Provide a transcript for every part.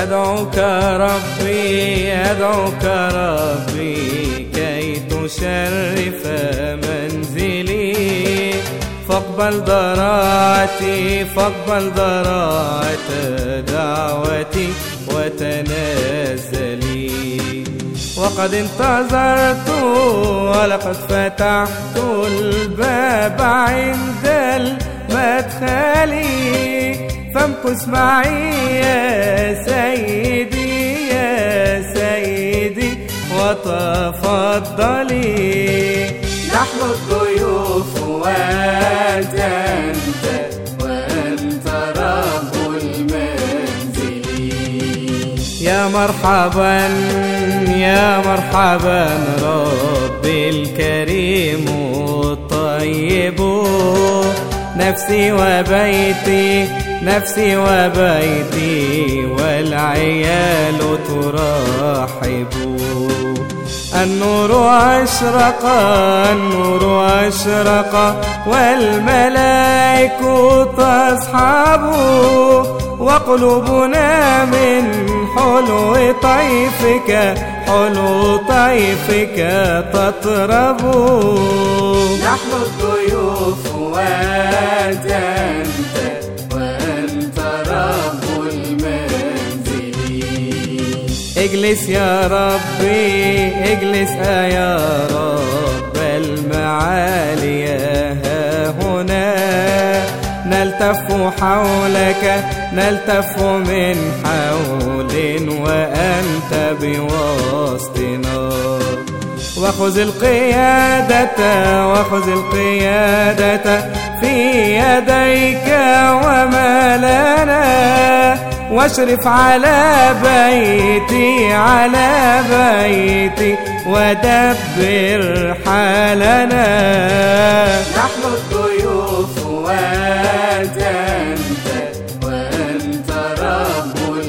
أدعوك ربي أدعوك ربي كي تشرف منزلي فاقبل ضراعتي فاقبل ضراعة دعوتي وتنازلي وقد انتظرت ولقد فتحت الباب عند المدخل فامكث معي يا سيدي يا سيدي وتفضلي نحن الضيوف وأنت أنت وأنت رب المنزل يا مرحبا يا مرحبا ربي الكريم الطيب نفسي وبيتي نفسي وبيتي والعيال ترحب النور أشرق النور أشرق والملائك تصحب وقلوبنا من حلو طيفك حلو طيفك تطرب نحن الضيوف وأنت أنت وأنت رب المنزل اجلس يا ربي اجلس آه يا رب المعالي ها هنا نلتف حولك نلتف من حول وأنت بوسطنا وخذ القيادة وخذ القيادة في يديك وما لنا واشرف على بيتي على بيتي ودبر حالنا نحن الضيوف وأنت أنت وأنت رب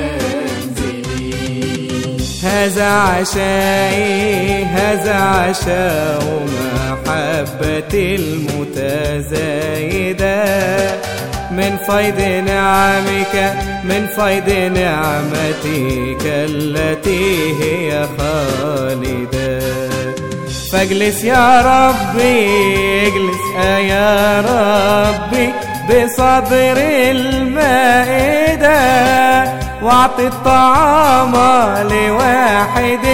المنزل هذا عشائي هذا عشاء محبتي المتزايدة من فيض نعمك من فيض نعمتك التي هي خالدة فاجلس يا ربي اجلس آه يا ربي بصدر المائدة واعط الطعام لواحد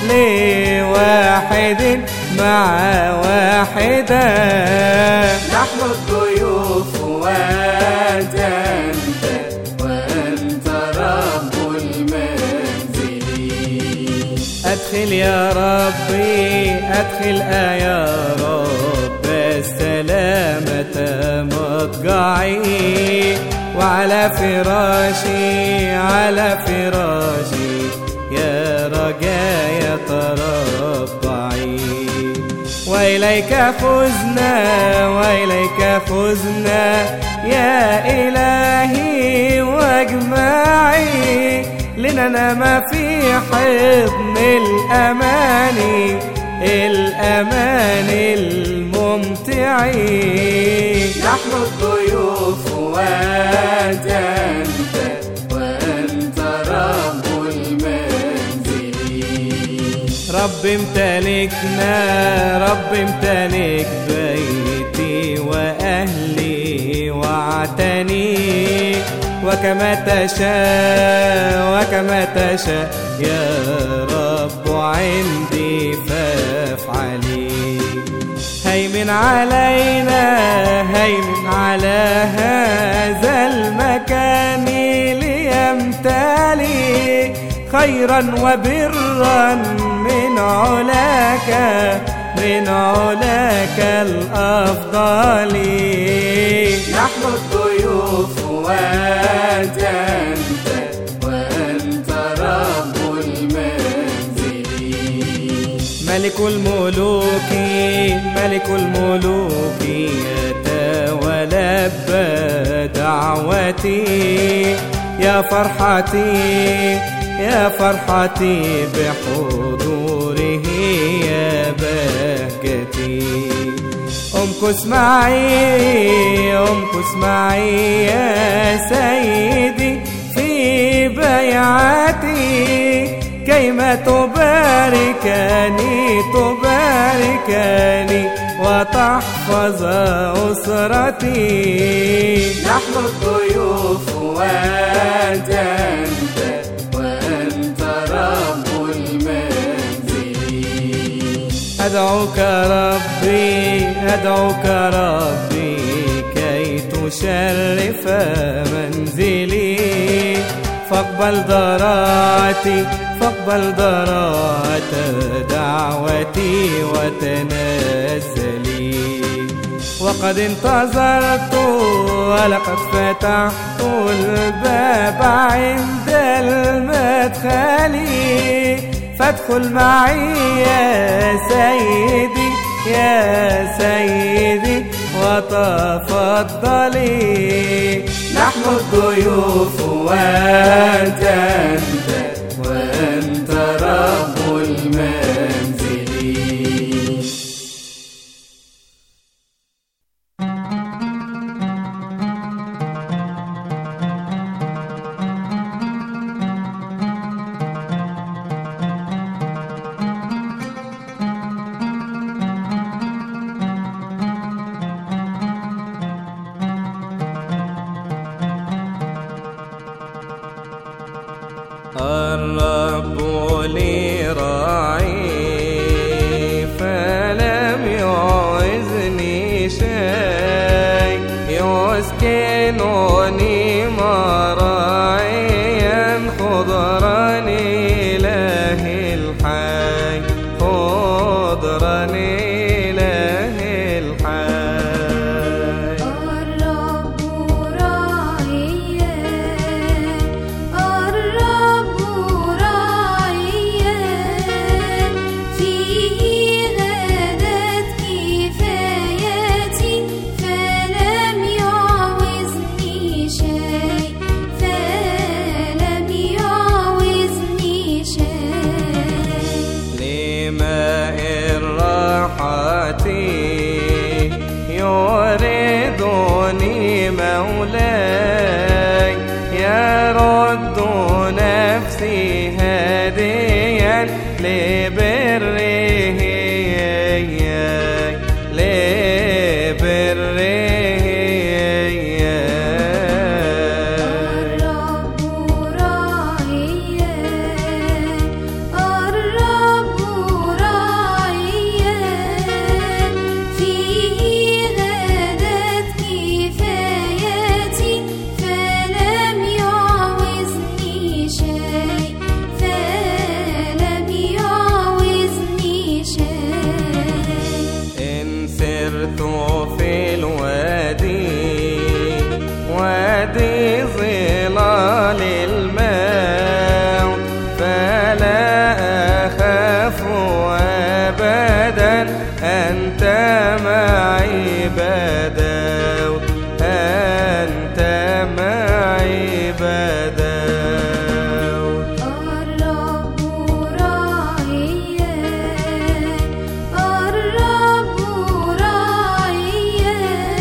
لواحد مع واحدة نحن الضيوف وأنت أنت وأنت رب المنزل أدخل يا ربي أدخل آه يا رب السلامة مضجعي وعلى فراشي على فراشي يا رجايا تربعي وإليك فزنا وإليك فزنا يا إلهي واجمعي لننام في حضن الأمان الأمان الممتع نحن الضيوف وأنت أنت وأنت رب المنزل رب امتلكنا رب امتلك بيتي وأهلي واعتني وكما تشاء وكما تشاء يا رب عندي فافعلي هيمن علينا هيمن على هذا المكان ليمتلي خيرا وبرا من علاك من علاك الأفضل نحن الضيوف وأنت أنت وأنت رب المنزل ملك الملوك ملك الملوك يتولبى دعوتي يا فرحتي يا فرحتي بحضوره يا بهجتي امكث معي امكث معي يا سيدي في بيعتي كيما تباركني تباركني وتحفظ أسرتي نحن الضيوف وأنت أنت وأنت رب المنزل أدعوك ربي أدعوك ربي كي تشرف منزلي فاقبل ضراعتي فاقبل ضراعة دعوتي وتنزلي وقد انتظرت ولقد فتحت الباب عند المدخل فادخل معي يا سيدي يا سيدي وتفضلي نحن الضيوف وأنت أنت وأنت رب المنزل الرب لي راعي فلم يعوزني شيء يسكنني مراعيا خضرا إله الحي خضرا إله الحي الرب راعيا الرب راعيا فيه غدت كفايتي فلم يعوزني شيء فلم يعوزني شيء لماء الراحة يوردني مولاي يرد نفسي هاديا لبره لبره الرب راعيا الرب راعيا فيه غدت كفايتي فلم يعوزني شيء فلم يعوزني شيء إن سرت في الوادي وادي ظلال الموت فلا أخاف أبدا أنت معي بدوت أنت معي بدوت الرب راعيا الرب راعيا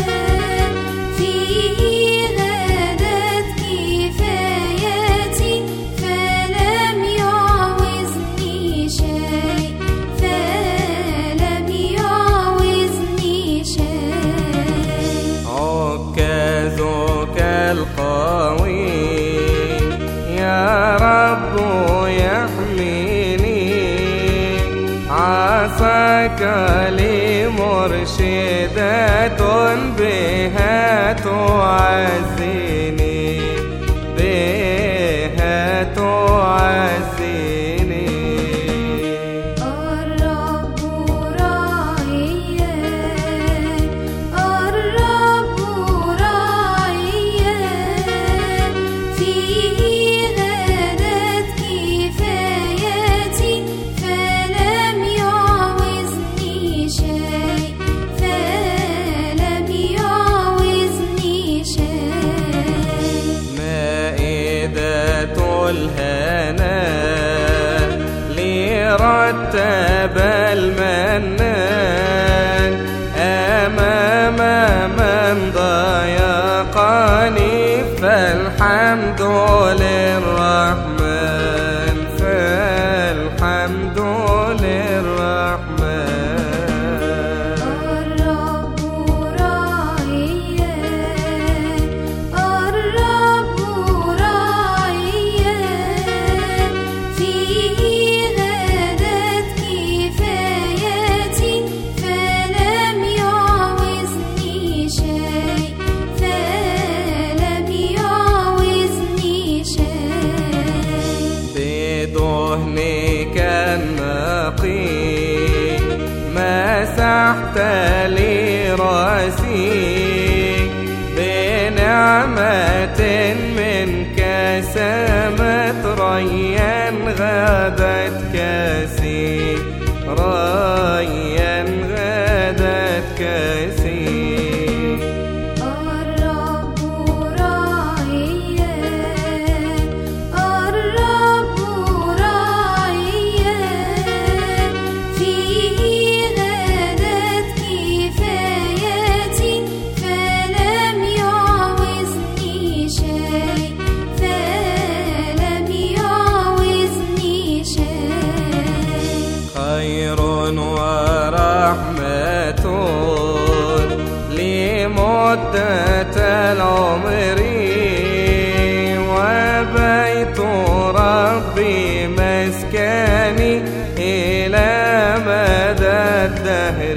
فيه غدت كفايتي فلم يعوزني شيء فلم يعوزني شيء عكازك القوي يا رب يحميني عصاك لي مرشدة بها تعزيني بها تعزيني الرب راعيا الرب راعيا فيه غدت كفايتي فلم يعوزني شيء فلم يعوزني شيء مائدة الهنا لرتب المنان أمام من ضيقني فالحمد لله كان نقي مسحت لي راسي بنعمة منك سمت ريان غدت كاسي ريان غدت كاسي الرب راعيا الرب راعيا فيه غدت كفايتي فلم يعوزني شيء فلم يعوزني شيء خير ورحمة لمدة العمر وبيت ربي مسكني إلى مدى الدهر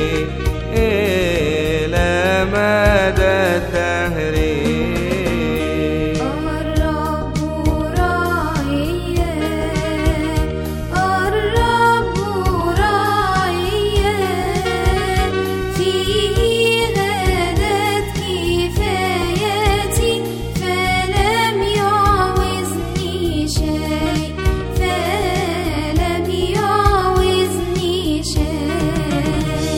إلى مدى الدهر الرب راعيا الرب راعيا فيه غدت كفايتي فلم يعوزني شيء فلم يعوزني شيء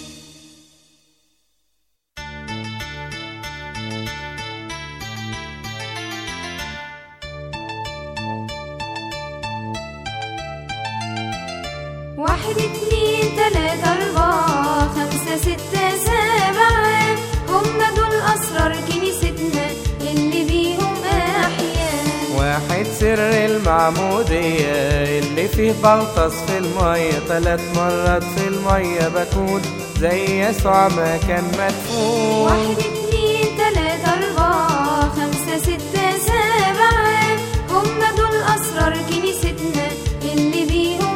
واحد اتنين تلاتة أربعة خمسة ستة سبعة هم دول أسرار كنيستنا اللي بيهم أحياء واحد سر المعمودية اللي فيه بغطس في المية تلات مرات في المية بكون زي يسوع ما كان مدفون واحد اتنين تلاتة أربعة خمسة ستة سبعة هم دول أسرار كنيستنا اللي بيهم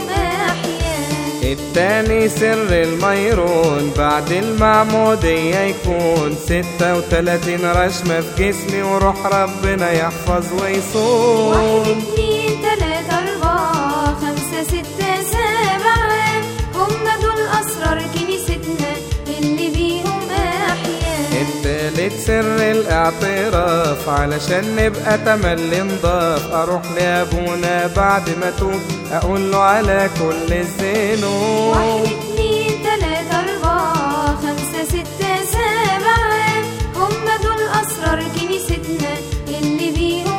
أحياء التاني سر الميرون بعد المعمودية يكون ستة وتلاتين رشمة في جسمي وروح ربنا يحفظ واحد ويصون اتنين تلاتة أربعة خمسة ستة سبعة هم دول أسرار كنيستنا اللي بيهم أحياء التالت سر الاعتراف علشان نبقى تملي نضاف اروح لابونا بعد ما توب اقول له على كل واحد الذنوب اتنين تلاتة أربعة خمسة ستة سبعة هم دول أسرار كنيستنا اللي بيهم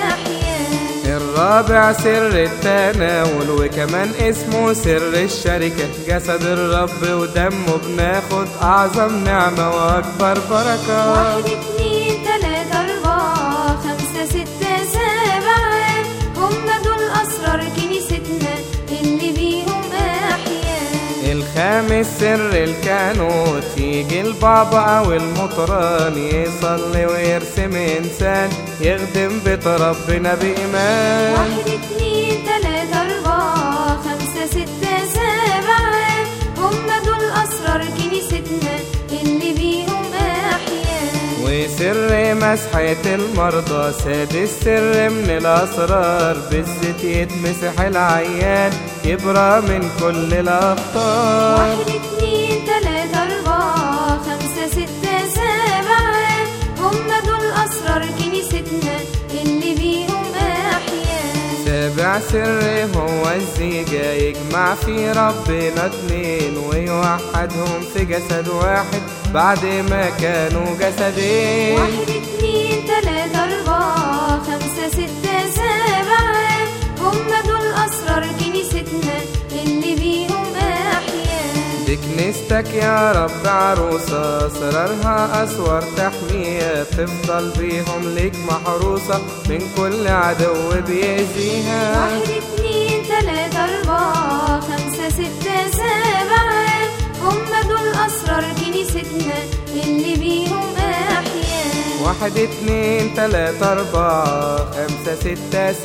أحياء الرابع سر التناول وكمان اسمه سر الشركة جسد الرب ودمه بناخد أعظم نعمة وأكبر بركة واحد اتنين تلاتة أربعة خمسة ستة سبعة هم دول أسرار كنيستنا اللي بيهم أحياء الخامس سر الكانوت يجي البابا أو المطران يصلي ويرسم إنسان يخدم بيت ربنا بإيمان واحد اتنين تلاتة أربعة خمسة ستة سبعة هم دول أسرار كنيستنا اللي بيهم أحياء وسر مسحة المرضى سادس سر من الأسرار بالزيت يتمسح العيان يبرى من كل الأخطار واحد اتنين تلاتة أربعة خمسة ستة سبعة هم دول أسرار كنيستنا اللي بيهم أحياء سابع سر هو الزيجة يجمع في ربنا اتنين ويوحدهم في جسد واحد بعد ما كانوا جسدين واحد اتنين تلاتة أربعة خمسة ستة سبعة هم دول أسرار كنيستنا اللي بيهم أحياء دي كنيستك يا رب عروسة أسرارها أسوار تحمية تفضل بيهم ليك محروسة من كل عدو بيأذيها واحد اتنين تلاتة أربعة خمسة ستة سبعة هم دول أسرار كنيستنا اللي بيهم أحياء واحد اتنين تلاتة أربعة خمسة ستة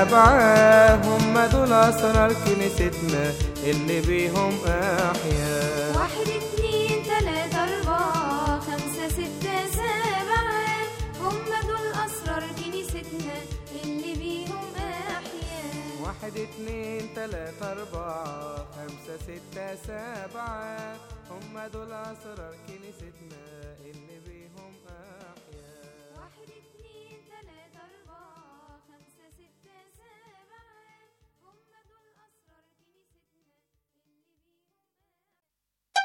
سبعة هم دول أسرار كنيستنا اللي بيهم أحياء واحد اتنين تلاتة أربعة خمسة ستة سبعة هم دول أسرار كنيستنا اللي بيهم أحياء واحد واحد اتنين تلاتة أربعة خمسة ستة سبعة هم دول أسرار كنيستنا اللي بيهم أحيا واحد اتنين تلاتة أربعة خمسة ستة سبعة هم دول أسرار كنيستنا اللي بيهم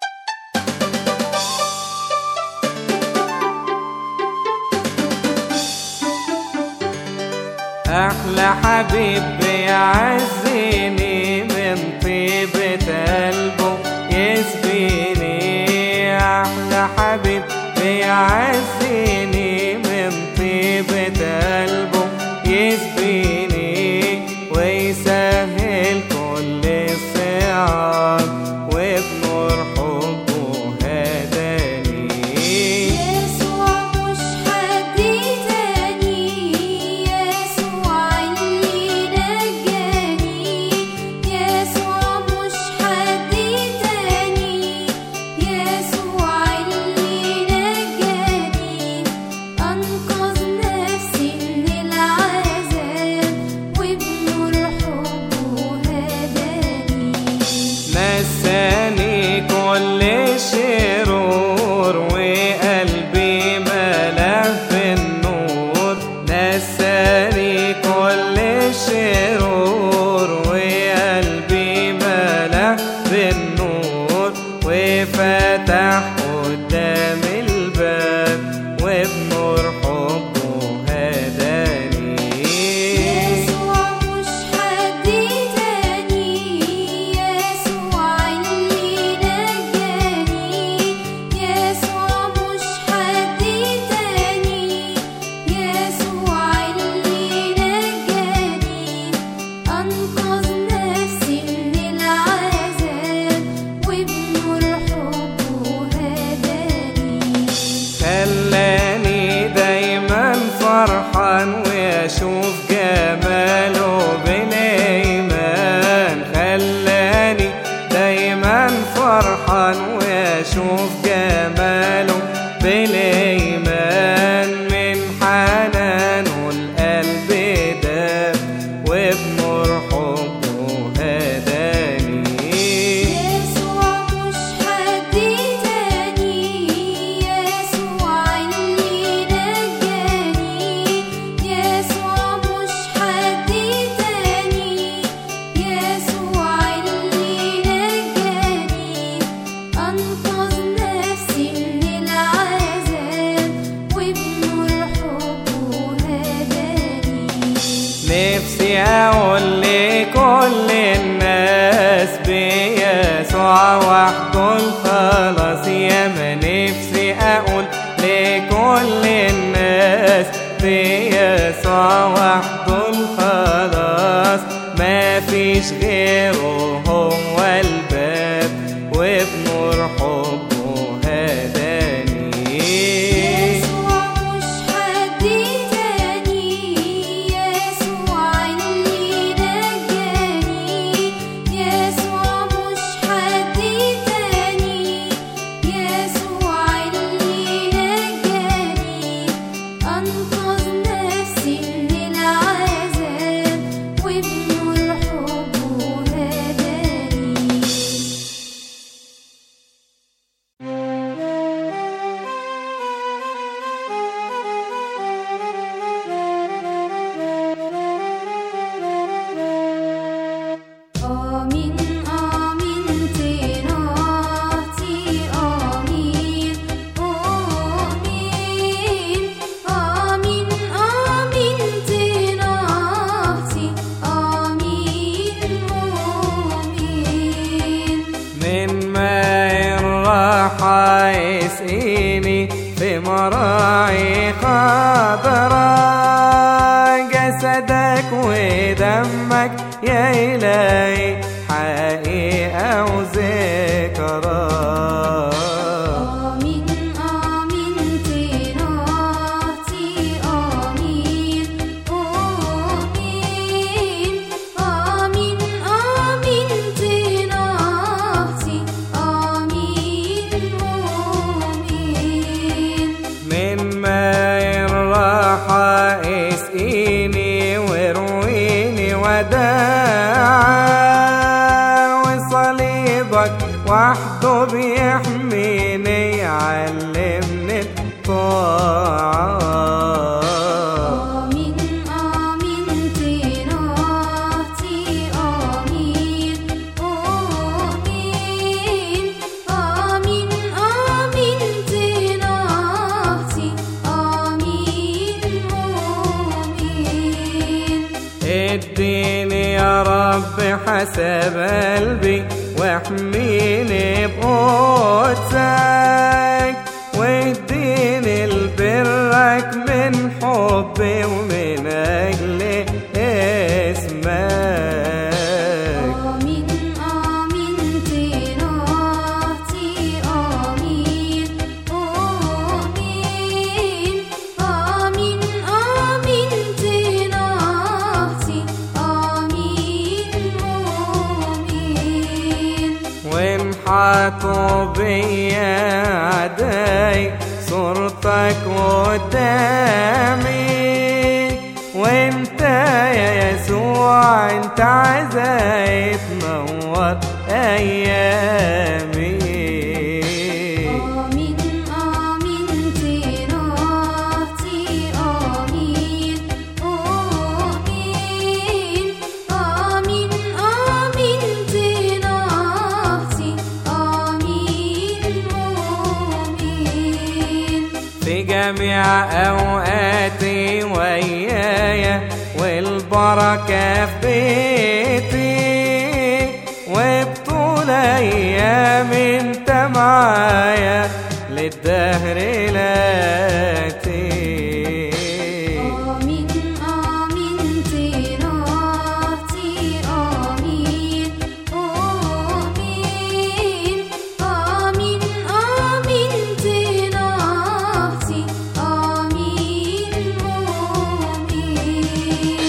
أحلى حبيب بيعزيني من طيبة قلبه يسبيني أحلى حبيب بيعزيني من طيبة قلبه يسبيني ويسهل كل الصعاب وبنور حبه هداني يسوع مش حد تاني يسوع اللي نجاني يسوع مش حد تاني يسوع اللي نجاني أنقذ نفسي من العذاب وبنور حبه هداني نساني كل الشرور وقلبي ملف النور نساني كل الشرور وقلبي ملف النور وفتح قدام الباب وبنور حبه هداني يسوع مش حد تاني يسوع اللي نجاني يسوع مش حد تاني يسوع اللي نجاني أنقذ نفسي من العذاب وبنور حبه هداني خلاني دايما فرحان واشوف جماله بالايمان خلاني دايما فرحان واشوف جماله بالايمان من حنانه القلب داب وبنور حبه هداني يسوع مش حد تاني يسوع اللي نجاني يسوع مش حد تاني يسوع اللي نجاني أنقذ نفسي من العذاب وبنور حبه هداني نفسي اقول لكل الناس بيسوع وحده الخلاص يا ما نفسي اقول لكل الناس بيسوع وحده الخلاص ما فيش غيره هو الباب وبنور حبه هداني يسوع مش حد تاني يسوع اللي نجاني يسوع مش حد تاني يسوع اللي نجاني أنقذ نفسي من العذاب وبنور حبه هداني آمين آمين تناتي آمين آمين آمين آمين تناتي آمين آمين من ماء الراحة يسقيني في مراعي خضراء جسدك ودمك يا إلهي حقيقة وذكرى آمين آمين تناتي آمين آمين آمين آمين تناتي آمين آمين من ماء الراحة اسقيني وارويني وداني وحده بيحميني يعلمني الطاعة آمين آمين تراثي آمين آمين آمين آمين تراثي آمين آمين اديني يا رب حسب قلبي واحميني بقدسك واديني لبرك من حبي ومن اجل اسمك آمين آمين تراثي آمين آمين آمين آمين تراثي آمين آمين وان حاطوا بيا عداي صورتك قدامي وانت يا يسوع انت عزاي تنور ايامي آمين آمين تراثي آمين آمين آمين آمين تراثي آمين آمين في جميع اوقاتي ويايا والبركه في بيتي وبطول ايام انت معايا للدهر لاتي آمين آمين تراثي آمين آمين آمين آمين تراثي آمين آمين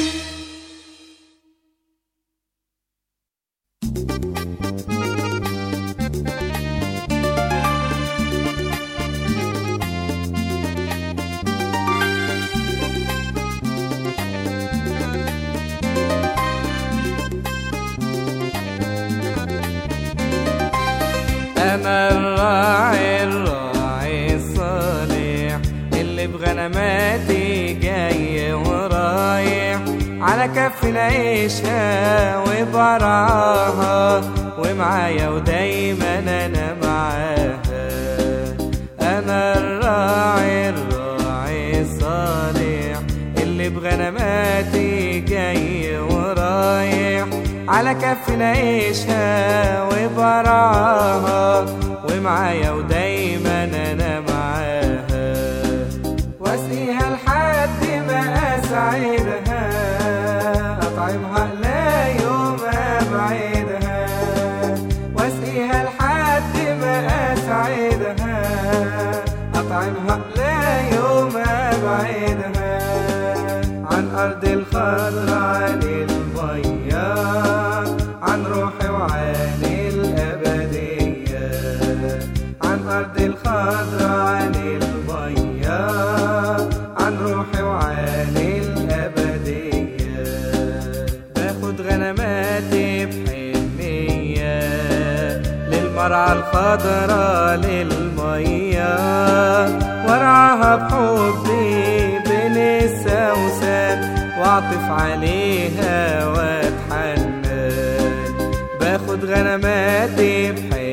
أنا الراعي الراعي الصالح اللي بغنماتي جاي ورايح على كف نعيشها وبرعاها ومعايا ودايما أنا معاها أنا الراعي الراعي الصالح اللي بغنماتي جاي ورايح على كف نعيشها وبرعاها ومعايا ودايما انا معاها واسقيها لحد ما اسعدها اطعمها لا يوم ابعدها واسقيها لحد ما اسعدها اطعمها لا يوم ابعدها عن ارض الخضراء عن الميه عن روحي وعن الابديه عن ارض الخضراء عن الميه عن روحي وعن الابديه باخد غنماتي بحنيه للمرعى الخضراء للميه وارعاها بحبي بين السوسن واعطف عليها واتحنن باخد غنماتي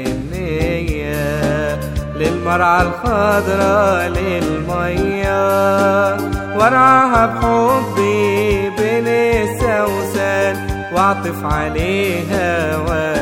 بحنيه للمرعى الخضراء للميه وارعاها بحبي بين السوسن واعطف عليها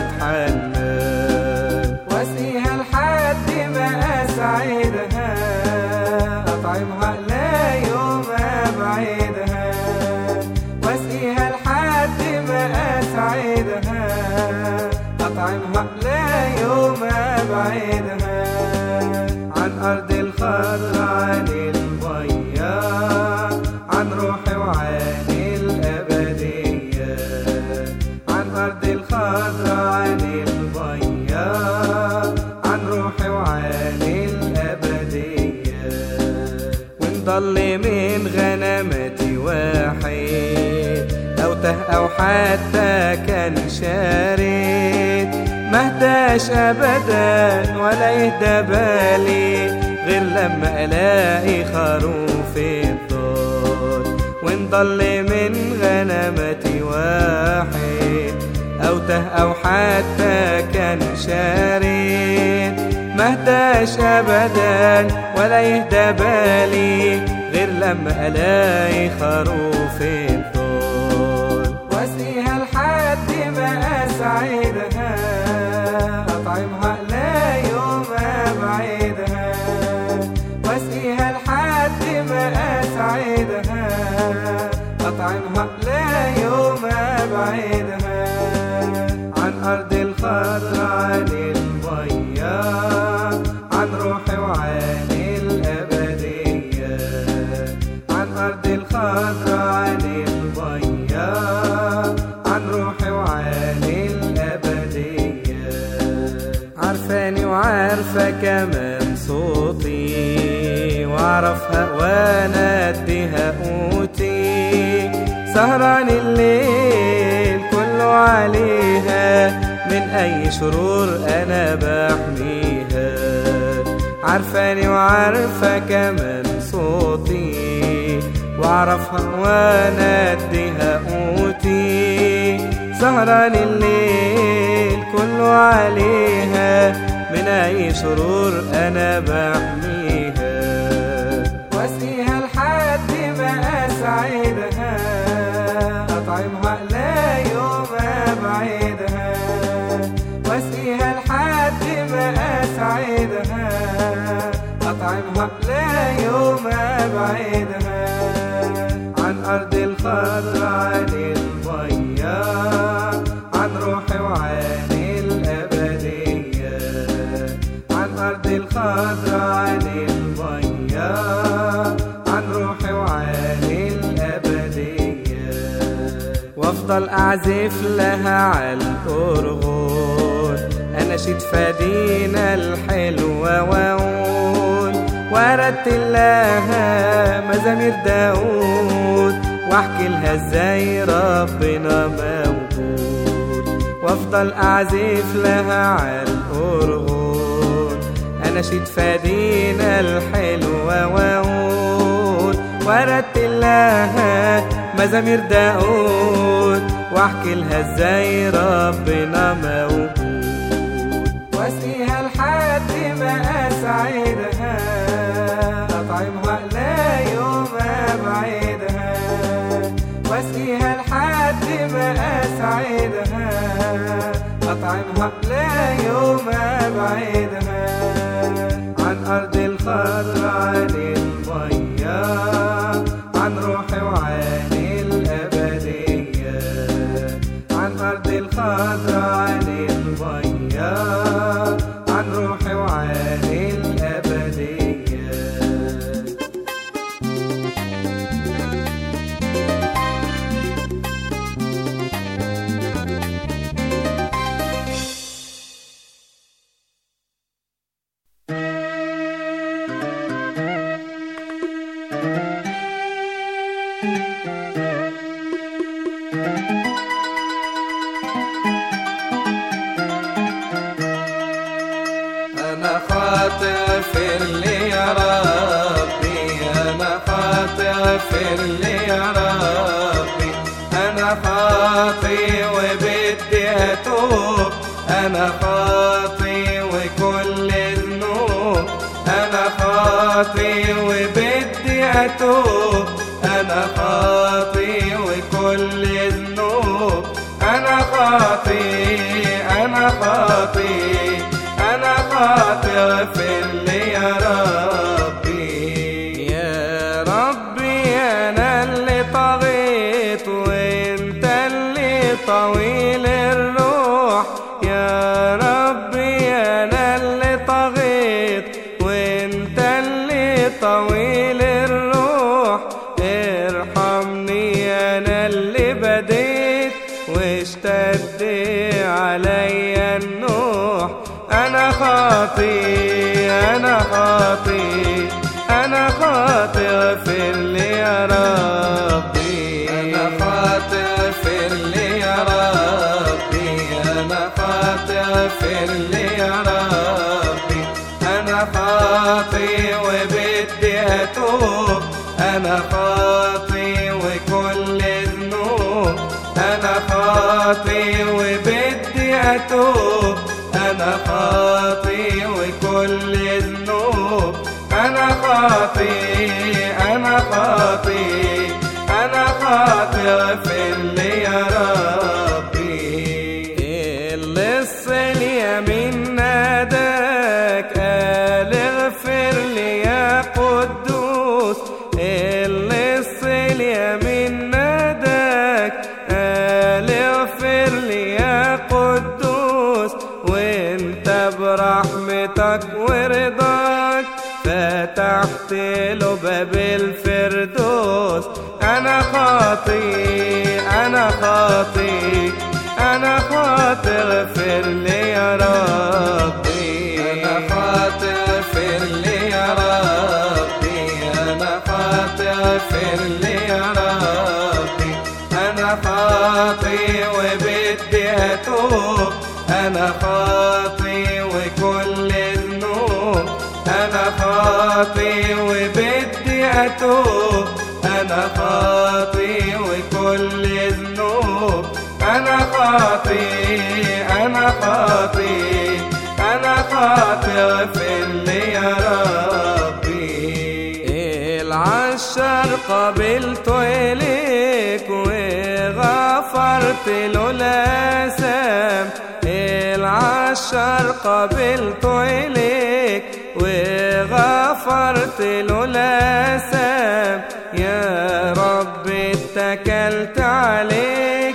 واتحنن واسقيها لحد ما اسعدها اطعمها لا يوم ابعدها واسقيها لحد ما اسعدها اطعمها لا يوم ابعدها عن ارض الخضراء عن الميه عن روحي وعن الابديه عن ارض الخضراء عن الميه عن روحي وعن الابديه وان ضل من غنمتي واحد او ته او حتى كان شارد مهدى اهداش ابدا ولا يهدى بالي غير لما الاقي خروف الضال وان ضل من غنمتي واحد او ته او حتى كان شارد ما اهداش ابدا ولا يهدى بالي غير لما الاقي خروف الضال واسقيها لحد ما اسعدها اطعمها لا يوم ابعدها واسقيها لحد ما اسعدها اطعمها لا يوم ابعدها عن ارض الخضر عن الميه عن روحي وعن الابديه عن ارض الخضر عن الميه عن روحي وعن الابديه عارفاني وعارفه كمان صوتي واعرفها وانا اديها قوتي سهران الليل كله عليها من اي شرور انا بحميها عارفاني وعارفه كمان صوتي واعرفها وانا اديها قوتي سهران الليل كله عليها من اي شرور انا بحميها واسقيها لحد ما اسعدها اطعمها لا يوم ابعدها واسقيها لحد ما اسعدها اطعمها لا يوم ابعدها عن ارض الخضر عن الميه عن روحي وعن الابديه عن ارض الخضر عن الميه عن روحي وعن الابديه وافضل اعزف لها على الارغول اناشيد فدينا الحلوه واقول وارتل لها مزامير داود واحكي لها ازاي ربنا موجود وافضل اعزف لها على الارغول اناشيد فدينا الحلوه واقول وارتل لها مزامير داود واحكي لها ازاي ربنا موجود واسقيها لحد ما اسعدها اطعمها لا يوم ابعدها واسقيها لحد ما اسعدها اطعمها لا يوم ابعدها عن ارض الخضر عن الميه عن روحي وعن الابديه عن ارض الخضر عن الميه عن روحي وعن الابديه أنا خاطئ اغفر لي يا ربي أنا خاطئ اغفر لي يا ربي أنا خاطئ وبدي أتوب أنا خاطئ وكل ذنوب أنا خاطئ وبدي أتوب أنا خاطئ وكل ذنوب أنا خاطئ أنا خاطئ أنا خاطئ اغفر لي يا ربي يا ربي أنا اللي طغيت وأنت اللي طويل الروح يا ربي أنا اللي طغيت وأنت اللي طويل الروح ارحمني أنا اللي بديت واشتد علي النوح أنا خاطي أنا خاطي أنا خاطي اغفر لي يا ربي أنا خاطي اغفر لي يا ربي أنا خاطي اغفر لي يا ربي أنا خاطي وبدي أتوب أنا خاطي وكل ذنوب أنا خاطي وبدي أتوب أنا خاطي وكل ذنوب أنا خاطي أنا خاطي أنا خاطي اغفر لي يا ربي اللص اليمين ناداك قال اغفر لي يا قدوس اللص اليمين ناداك قال اغفر لي يا قدوس وانت برحمتك ورضاك فتحت له باب الفردوس انا خاطي انا خاطي انا خاطي اغفر لي يا ربي انا خاطي اغفر لي يا ربي انا خاطي اغفر لي يا ربي انا خاطي وبدي اتوب انا خاطي وكل ذنوب انا خاطي وبدي اتوب انا خاطي وكل ذنوب انا خاطي انا خاطي انا خاطي اغفر لي يا ربي العشر قبلت اليك وغفرت له الاسام العشر قبلت اليك وغفرت له الاسام يا رب اتكلت عليك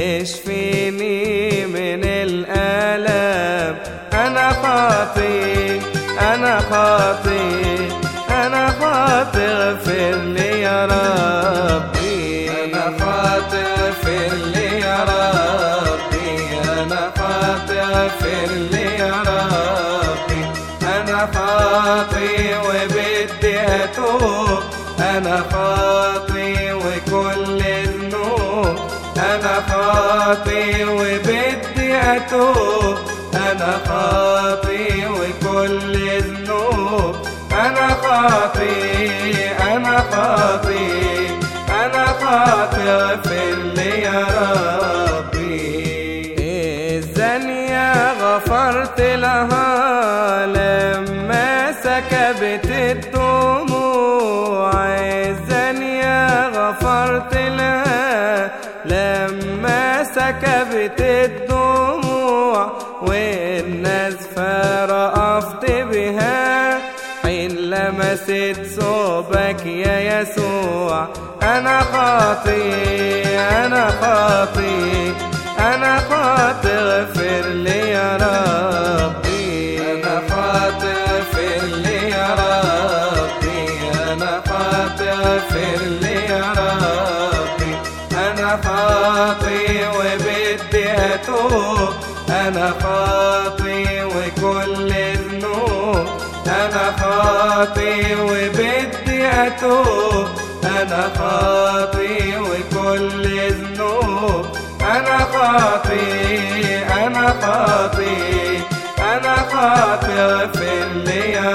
اشفيني من الالام انا خاطي انا خاطي انا خاطي اغفر لي يا ربي انا خاطي اغفر لي يا ربي انا خاطي اغفر لي يا ربي انا خاطي وبدي اتوب انا خاطي وكل ذنوب انا خاطي وبدي اتوب انا خاطي وكل ذنوب انا خاطي انا خاطي انا خاطي اغفر لي يا ربي الزانية غفرت لها لما سكبت الدموع الزانية غفرت لها لما سكبت الدموع والناس فرأفت بها حين لمست ثوبك يا يسوع أنا خاطي أنا خاطي أنا خاطي اغفر لي يا ربي أنا خاطي اغفر لي يا ربي أنا خاطي اغفر لي يا ربي أنا خاطي وبدي أتوب أنا خاطي وكل ذنوب أنا خاطي وبدي أتوب أنا خاطي وكل ذنوب أنا خاطي أنا خاطي أنا خاطي اغفر لي يا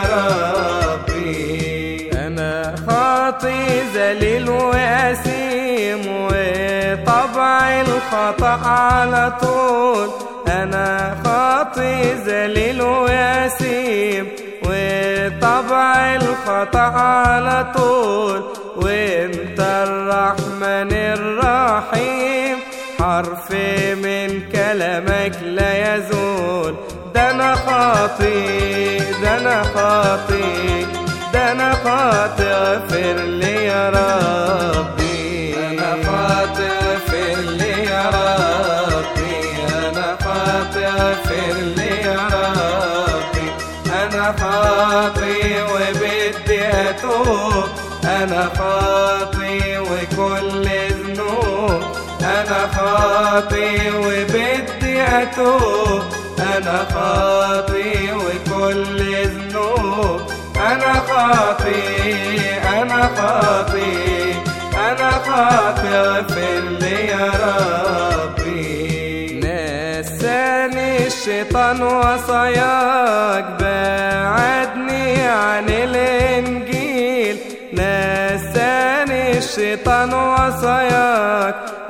ربي أنا خاطي ذليل وأسيم وطبع الخطأ على طول أنا خاطي ذليل وأسيم وطبع الخطأ على طول وانت الرحمن الرحيم حرف من كلامك لا يزول ده انا خاطي ده انا خاطي ده انا خاطي اغفر لي يا ربي انا خاطي اغفر لي يا ربي انا خاطي اغفر لي يا ربي انا خاطي وبدي اتوب انا خاطي وكل ذنوب انا خاطي وبدي اتوب انا خاطي وكل ذنوب انا خاطي انا خاطي انا خاطي اغفر لي يا ربي نسى نساني الشيطان وصاياك بعدني عن الإنجيل نساني الشيطان وصاياك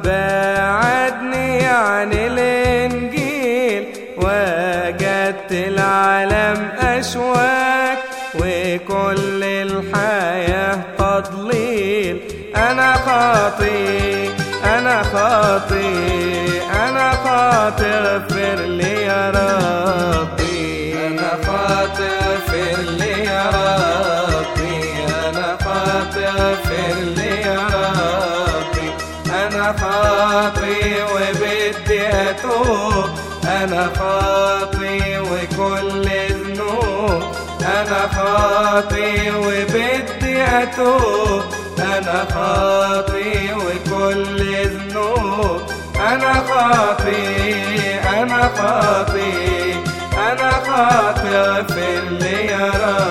بعدني عن الإنجيل وجدت العالم أشواك وكل الحياة تضليل أنا خاطي أنا خاطي أنا خاطي اغفر لي يا ربي أنا خاطي اغفر لي يا ربي أنا خاطي اغفر لي يا ربي أنا خاطي وبدي أتوب أنا خاطي وكل ذنوب أنا خاطي وبدي أتوب أنا خاطي وكل ذنوب أنا خاطي أنا خاطي أنا خاطي اغفر لي يا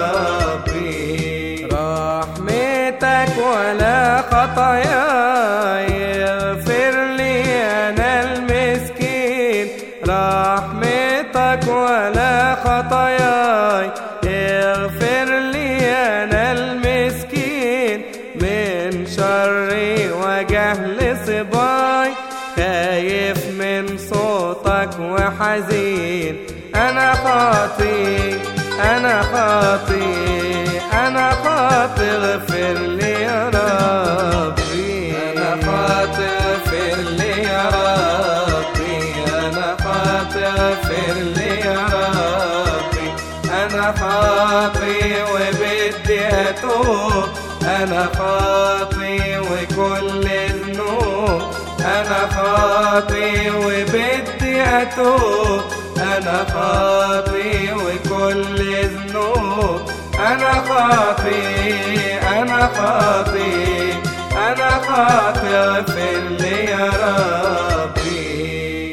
ربي رحمتك ولا خطاياي اغفر لي أنا المسكين رحمتك ولا خطاياي اغفر لي أنا المسكين من شري وجهل صباي خايف من صوتك وحزين أنا خاطي أنا خاطي أنا خاطي اغفر لي يا ربي أنا خاطي اغفر لي يا ربي أنا خاطي اغفر لي يا ربي أنا خاطي وبدي أتوب أنا خاطي وكل ذنوب أنا خاطي وبدي أتوب أنا خاطي وكل ذنوب أنا خاطي أنا خاطي أنا خاطي اغفر لي يا ربي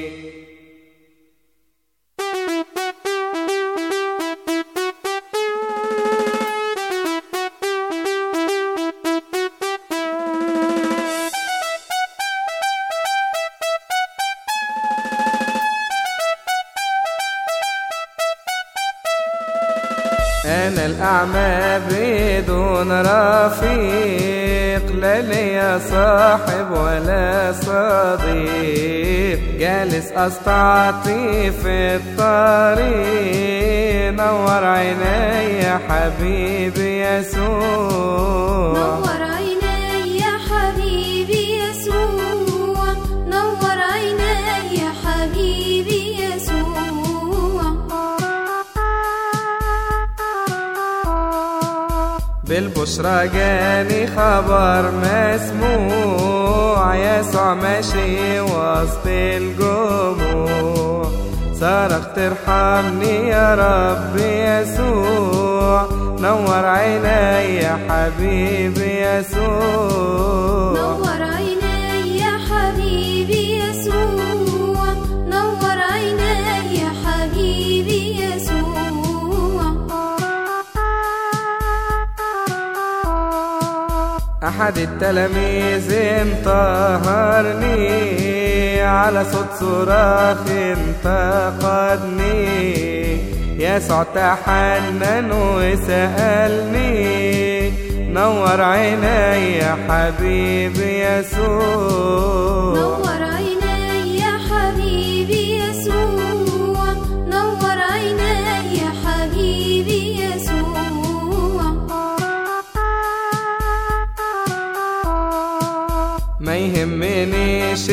أنا الأعمى بدون رفيق لا لي صاحب ولا صديق جالس أستعطي في الطريق نور عيني يا حبيبي يسوع نور عيني يا حبيبي يسوع نور عيني يا حبيبي يسوع بالبشرى جاني خبر مسموع يسوع ماشي وسط الجموع صرخت ارحمني يا رب يسوع نور عيني يا حبيبي يسوع نور عيني يا حبيبي يسوع نور عيني يا حبيبي يسوع أحد التلاميذ انتهرني على صوت صراخ انتقدني يسوع تحنن وسألني نور عيني يا حبيبي يسوع نور عيني يا حبيبي يسوع نور عيني يا حبيبي يسوع ما يهمنيش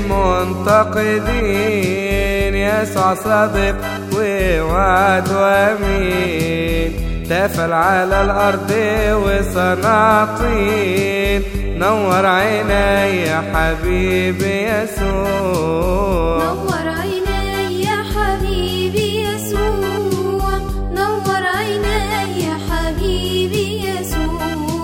المنتقدين يسوع صادق ووعد وامين تفل على الارض وصنع طين نور عيني يا حبيبي يسوع نور عيني يا حبيبي يسوع نور عيني يا حبيبي يسوع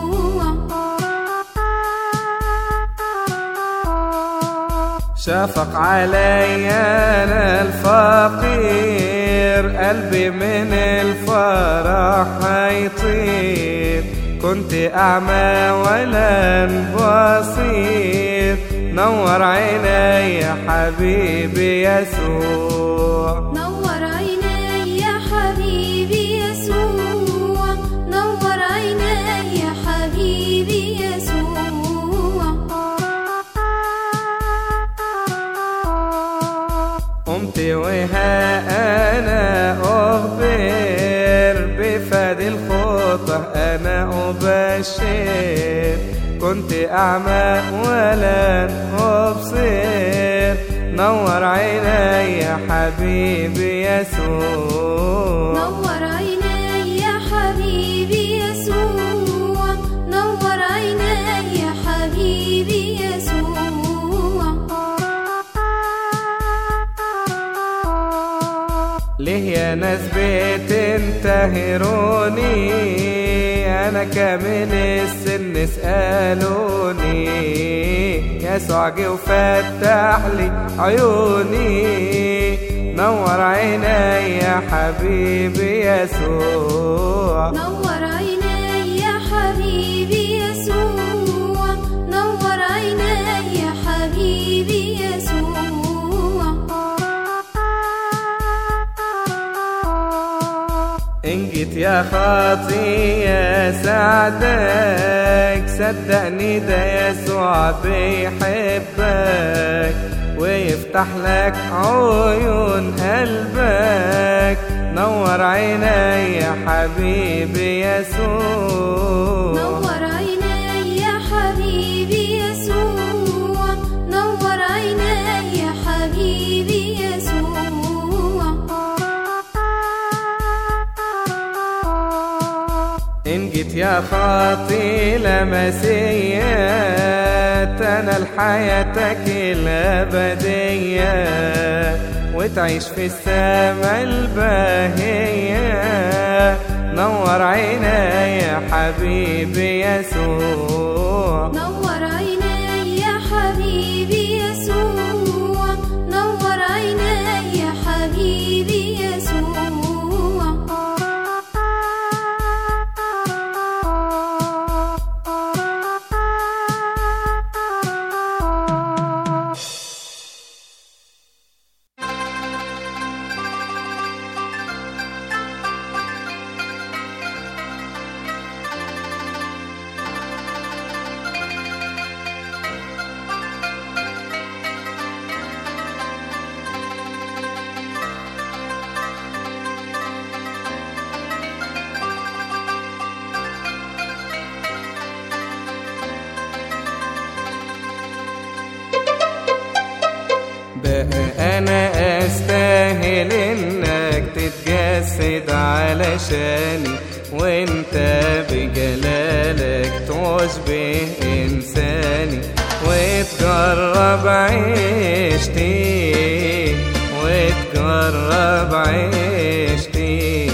شفق علي انا الفقير قلبي من الفرح هيطير كنت اعمى ولا بصير نور عيني يا حبيبي يسوع قمت وها أنا أخبر بفاد الخطة أنا أبشر كنت أعمى ولا أبصر نور عيني يا حبيبي يسوع نور عيني يا حبيبي يسوع نور عيني يا حبيبي يسوع ليه يا ناس بتنتهروني انا كامل السن اسالوني يسوع جه وفتح لي عيوني نور عيني يا حبيبي يسوع نور عيني يا حبيبي يسوع نور عيني يا حبيبي يسوع إن جيت يا خاطي يا سعدك صدقني ده يسوع بيحبك ويفتح لك عيون قلبك نور عيني يا حبيبي يسوع نور عيني يا حبيبي يسوع نور عيني يا حبيبي يسوع إن جيت يا خاطي لمسيات أنا لحياتك الأبدية وتعيش في السماء الباهية نور عيني يا حبيبي يسوع نور عيني يا حبيبي يسوع نور عيني يا حبيبي يسوع بقى انا استاهل انك تتجسد علشاني وانت بجلالك تشبه انساني وتجرب عيشتي وتجرب عيشتي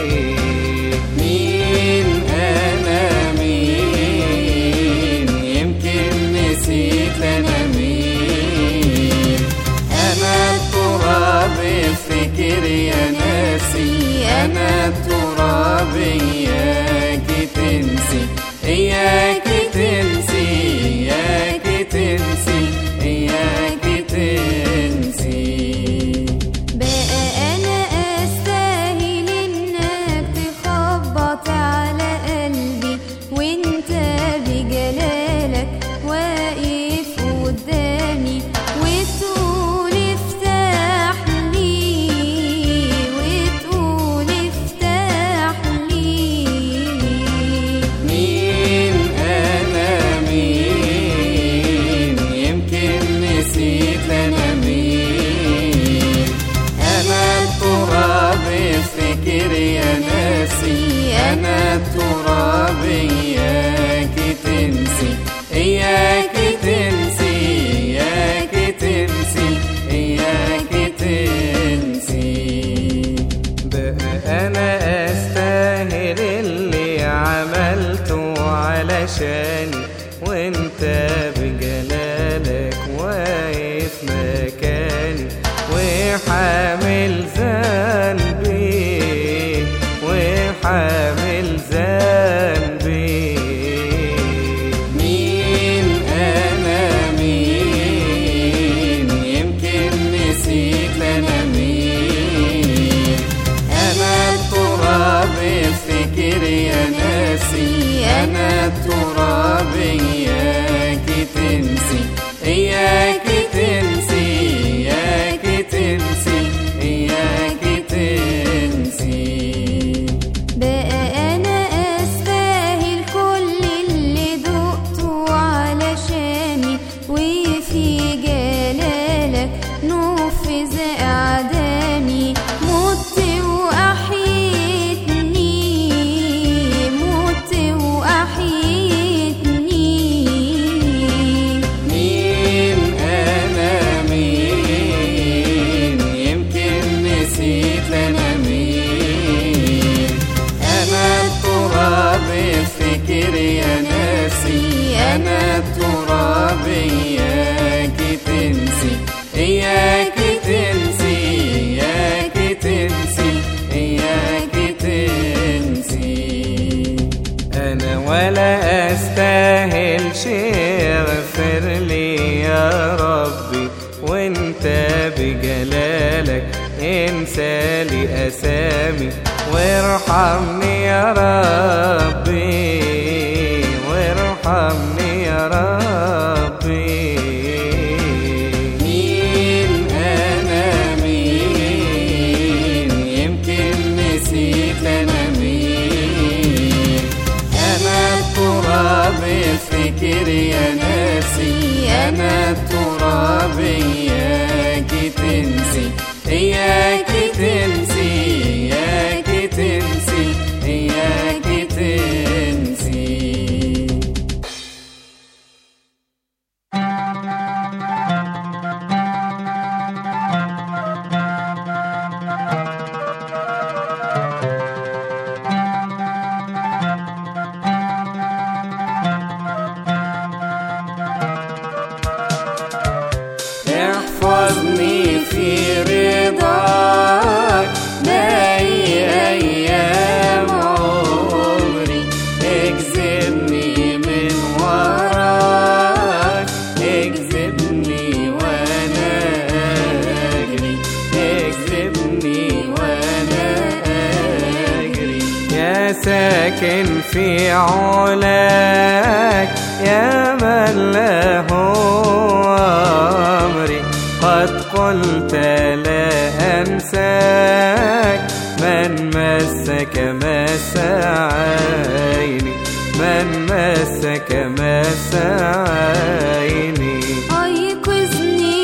مين أنا مين يمكن نسيت أنا مين أنا التراب افتكر يا ناسي أنا التراب إياك تنسي إياك تنسي إياك تنسي إياك تنسي بقى أنا أستاهل إنك تخبط على قلبي وإنت بجلالك واقف قدامي وتقول افتح لي وتقول افتح لي مين أنا مين يمكن نسيت أنا مين أنا التراب افتكر يا ناسي أنا التراب إياك تنسي إياك تنسي إياك تنسي إياك تنسي بقى انا استاهل اللي عملته علشاني وانت بجلالك واقف مكاني وحامل ذنبي وحامل ذنبي مين أنا مين يمكن نسيت أنا مين أنا التراب افتكر يا ناسي أنا التراب إياك تنسي إياك تنسي إياك تنسي أنا التراب إياك تنسي إياك تنسي إياك تنسي إياك تنسي أنا ولا أستاهل شيء اغفر لي يا ربي وانت بجلالك انسى لي أسامي وارحمني يا ربي وارحمني يا ربي مين أنا مين يمكن نسيت أنا مين أنا التراب افتكر يا نفسي أنا التراب إياك تنسي إياك تنسي إياك تنسي إياك تنسي احفظني في رضاك باقي ايام عمري اجذبني من وراك اجذبني وانا اجري اجذبني وانا اجري يا ساكن في علاك يا من له أمري قد قلت لا أنساك من مسك مس عيني من مسك مس عيني أيقظني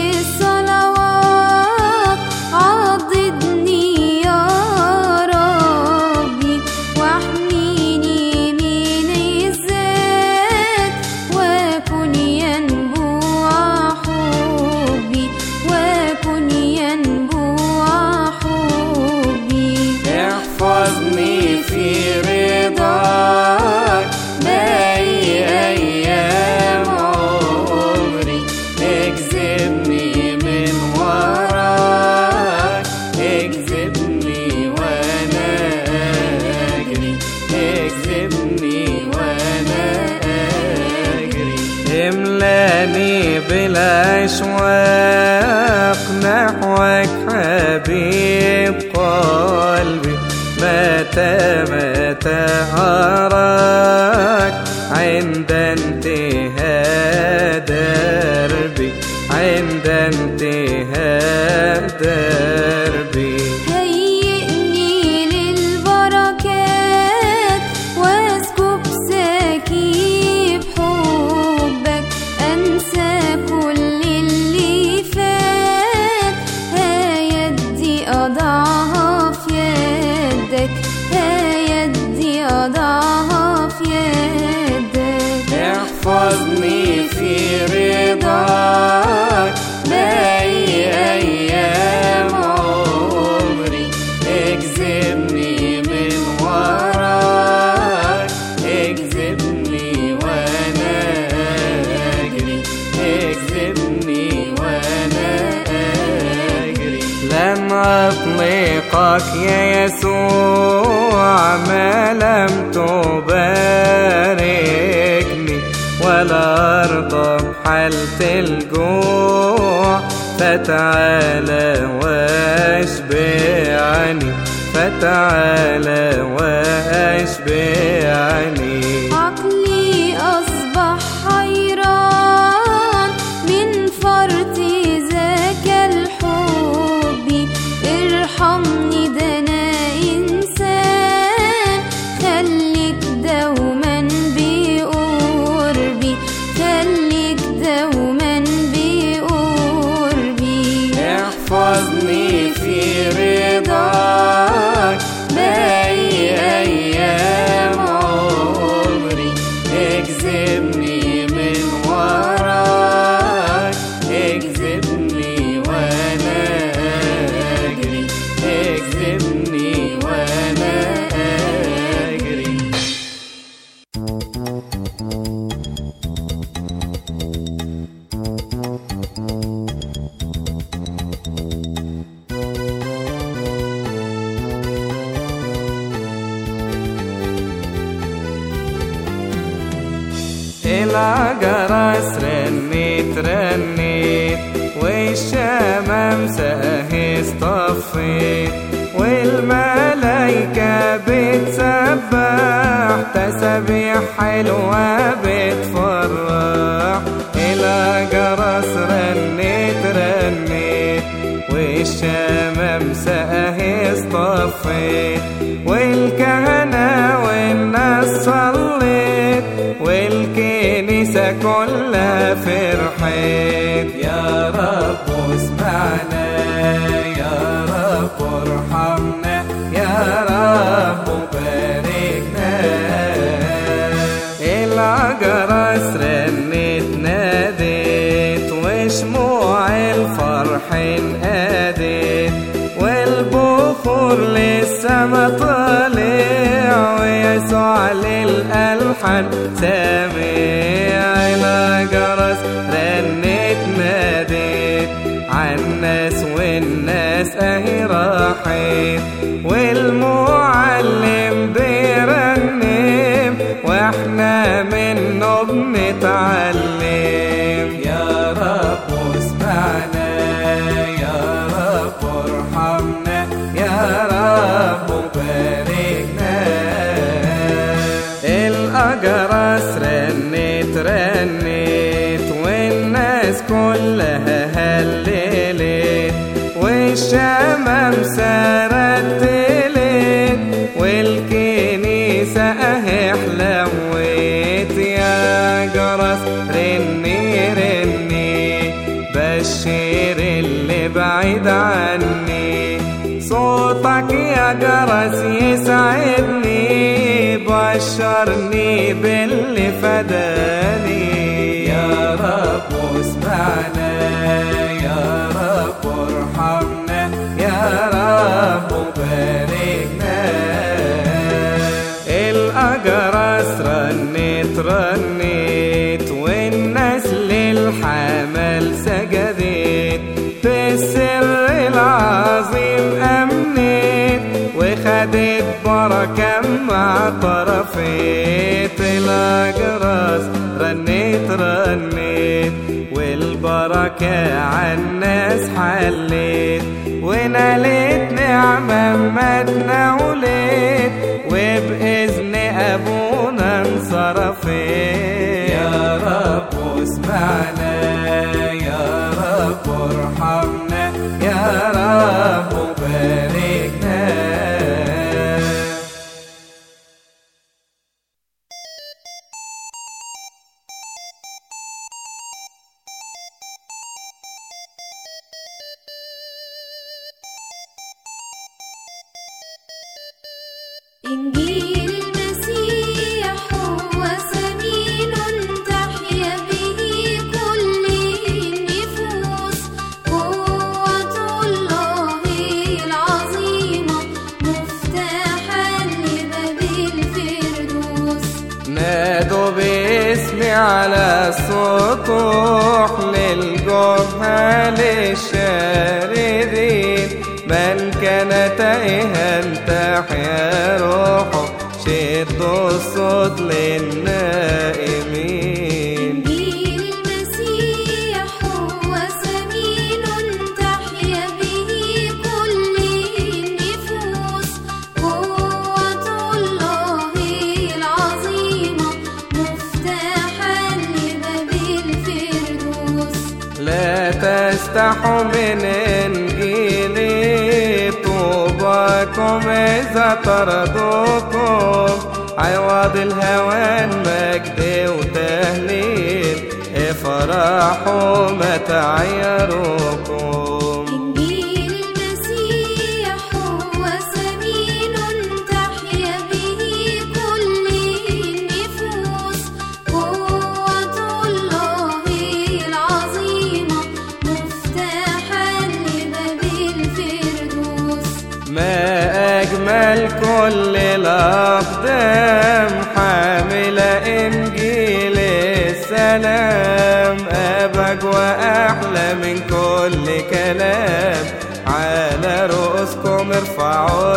للصلوات عضدني يا ربي واحميني من الذات وكن ينبوع حبي وكن ينبوع حبي احفظني في رضاك باقي ايام عمري اجذبني من وراك اجذبني وانا اجري اجذبني وانا اجري املاني بالاشواق نحوك حبيب قلبي متى متى اراك عند انتهاء دربي عند انتهاء دربي هيئني للبركات واسكب سكيب حبك انسى كل اللي فات هيدي اضعها في يدك هيدي اضعها في يدك احفظني في رضاك باقي ايام عمري اجذبني من وراك اجذبني وانا اجري اجذبني وانا اجري لن أطلقك يا يسوع ما لم تباركني ولا أرضى بحالة الجوع فتعالى واشبعني فتعالى واشبعني عقلي أصبح حيران من فرط ذاك الحب ارحمني ده أنا إنسان خليك دوما بقربي خليك دوما بقربي احفظني في رضاك باقي ايام عمري العجرس رنيت رنيت والشمام ساهي اصطفيت والملايكة بتسبح تسابيح حلوة بتفرح العجرس رنيت رنيت والشمام ساهي اصطفيت والكهنة والناس صليت والكنيسة كلها فرحت يا رب اسمعنا يا رب ارحمنا يا رب باركنا العجرس رنت نادت وشموع الفرح انقادت والبخور للسما طالع ويسوع للألحان سامع الجرس رنت نادت عالناس والناس اهي راحت والمعلم بيرنم واحنا منه بنتعلم يا رب اسمعنا يا رب ارحمنا يا رب باركنا الأجرس رنت رنت والناس كلها هللت والشمام سرتلت والكنيسة اهي حلوت يا جرس رني رني بشر اللي بعيد عني صوتك يا جرس يسعدني بشرني باللي فداني يا رب اسمعنا يا رب ارحمنا يا رب باركنا الأجرس رنت رنت والناس للحمل سجدت في السر العظيم أمنت وخدت بركة مع طرفيت الأجرس رنت رنت والبركة عالناس حلت ونالت نعمة ما تناولت وبإذن أبونا انصرفت يا رب اسمعنا يا رب ارحمنا يا رب باركنا إنجيل المسيح هو سمين تحيا به كل النفوس قوة الله العظيمة مفتاحا لباب الفردوس نادوا باسمي على السطوح للجهال الشاردين من كان تائها تحيا روحه شدوا الصوت للنائمين إنجيل المسيح هو سمين تحيا به كل النفوس قوة الله العظيمة مفتاحا لباب الفردوس لا تستحوا من انجيلي طوباكم اذا طردوكم عوض الهوان مجد وتهليل افرحوا ما تعيروكم إنجيل المسيح هو سمين تحيا به كل النفوس قوة الله العظيمة مفتاحا لباب الفردوس ما أجمل كل الأقدام حاملة إنجيل السلام أبج وأحلى من كل كلام على رؤوسكم ارفعوا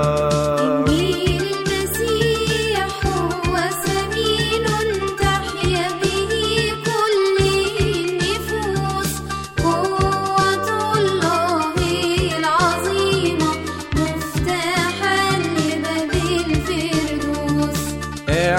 لكرام إنجيل المسيح هو سمين تحيا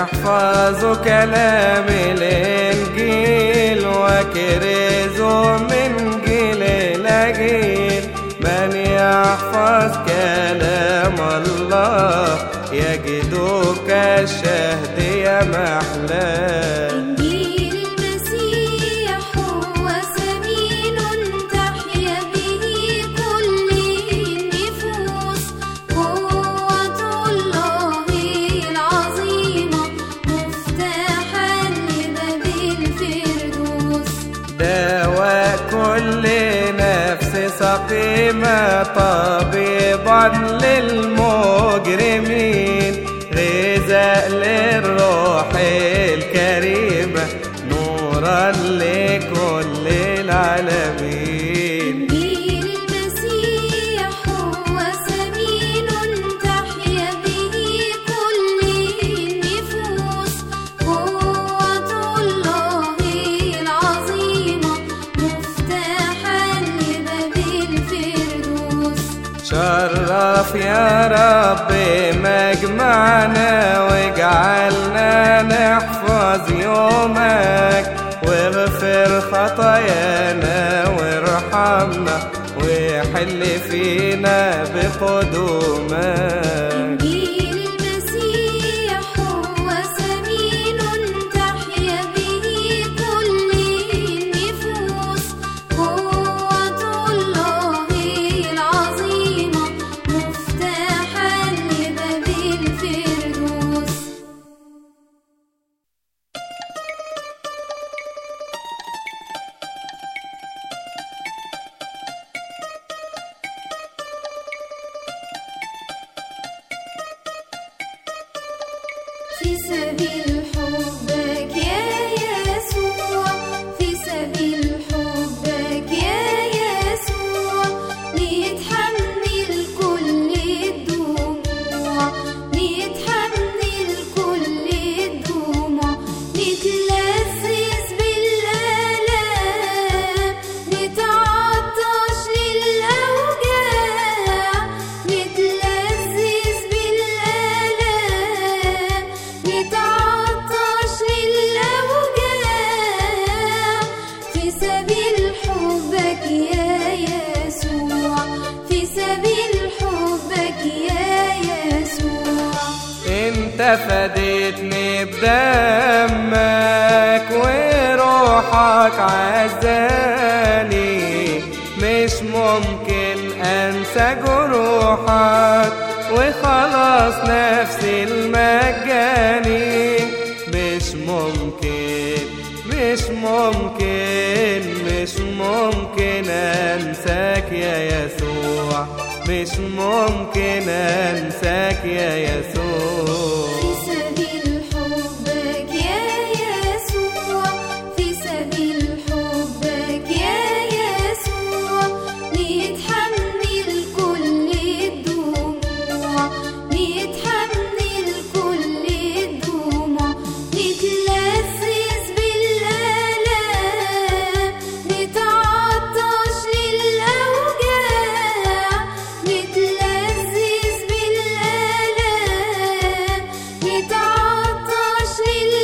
يحفظ كلام الإنجيل وكرزه من جيل إلى جيل من يحفظ كلام الله يجد كالشهد يا محلاه إنجيل المسيح هو سمين تحيا به كل النفوس قوة الله العظيمة مفتاحا لباب الفردوس دواء كل نفس سقيمة طبيبا للمجرمين غذاء للروح الكريمة نورا لكل العالمين إنجيل المسيح هو سمين تحيا به كل النفوس قوة الله العظيمة مفتاحا لباب الفردوس شرف يا رب مجمعنا واجعلنا نحفظ يومك واغفر خطايانا وارحمنا وحل فينا بقدومك إنجيل المسيح هو سمين تحيا به كل النفوس قوة الله العظيمة مفتاحا لباب الفردوس في سبيل حبك يا يسوع في سبيل حبك يا يسوع نتحمل كل الدموع نتحمل كل الدموع نتلذذ بالآلام نتعطش للأوجاع نتلذذ بالآلام نتعطش للأوجاع في سبيل حبك يا يسوع في سبيل حبك يا يسوع انت فديتني بدمك وروحك عزاني مش ممكن انسى جروحك وخلاص نفسي المجاني مش ممكن مش ممكن مش ممكن انساك يا يسوع مش ممكن انساك يا يسوع في سبيل حبك يا يسوع في سبيل حبك يا يسوع نتحمل كل الدموع نتحمل كل الدموع نتلذذ بالآلام نتعطش للأوجاع نتلذذ بالآلام نتعطش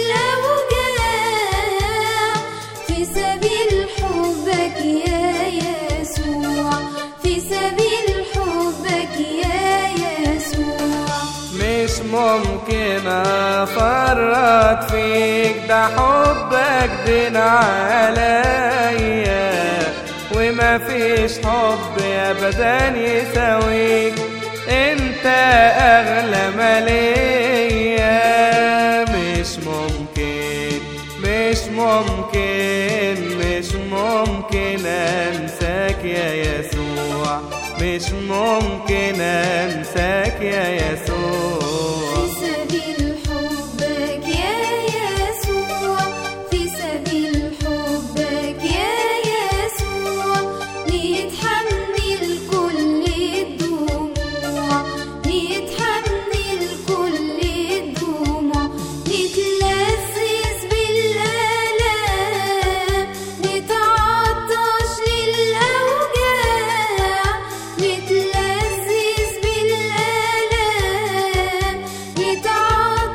للأوجاع في سبيل حبك يا يسوع في سبيل حبك يا يسوع مش ممكن افرط فيك ده حبك دين عليا وما فيش حب ابدا يساويك انت اغلى ما ليا مش ممكن مش ممكن مش ممكن انساك يا يسوع مش ممكن انساك يا يسوع في سبيل حبك يا يسوع في سبيل حبك يا يسوع نتحمل كل الدموع نتحمل كل الدموع نتلذذ بالآلام نتعطش للأوجاع نتلذذ بالآلام نتعطش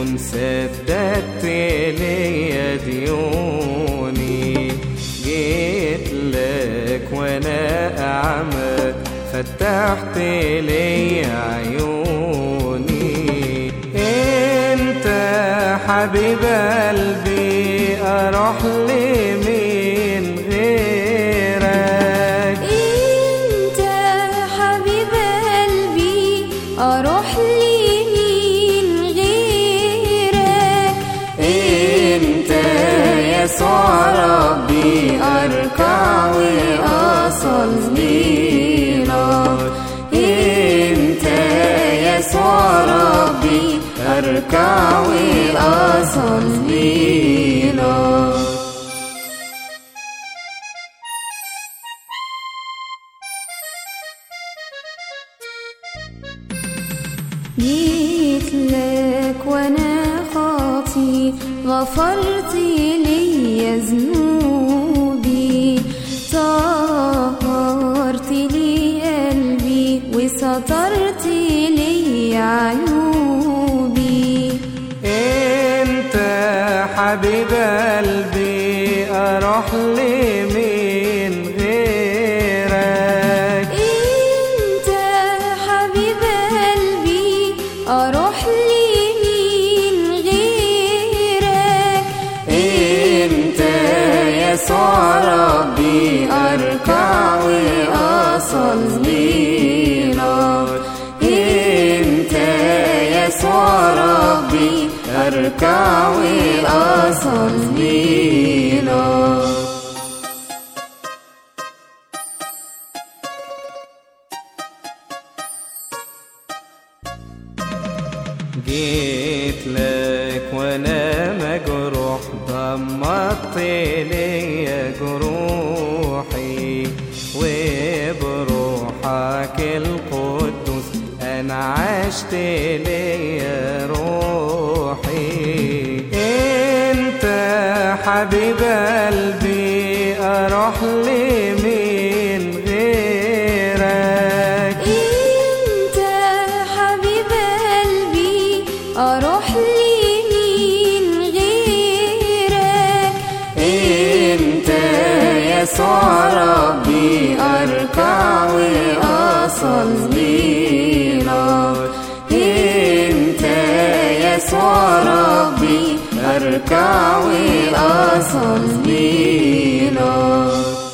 إن سددت لي ديوني جيت لك وأنا أعمى فتحت لي عيوني انت حبيب قلبي اروح لمين غيرك انت حبيب قلبي اروح لمين غيرك انت يسوع ربي اركع واصلي لك انت يسوع ربي اركع واصلي لك جيت لك وانا خاطي غفرت لي ذنوبي طهرت لي قلبي وسترت لي عيوبي انت حبيب قلبي اروح لمين غيرك انت حبيب قلبي اروح لمين غيرك انت يسوع ربي اركع واصلي لك انت يسوع ربي اركع واصلي لك جيت لك وانا مجروح ضمت لي جروحي وبروحك القدوس انا عشت لي روحي انت حبيب قلبي اروح لمين غيرك انت حبيب قلبي اروح لمين غيرك انت يسوع ربي اركع واصلي لك انت يسوع ربي اركع واصلي لك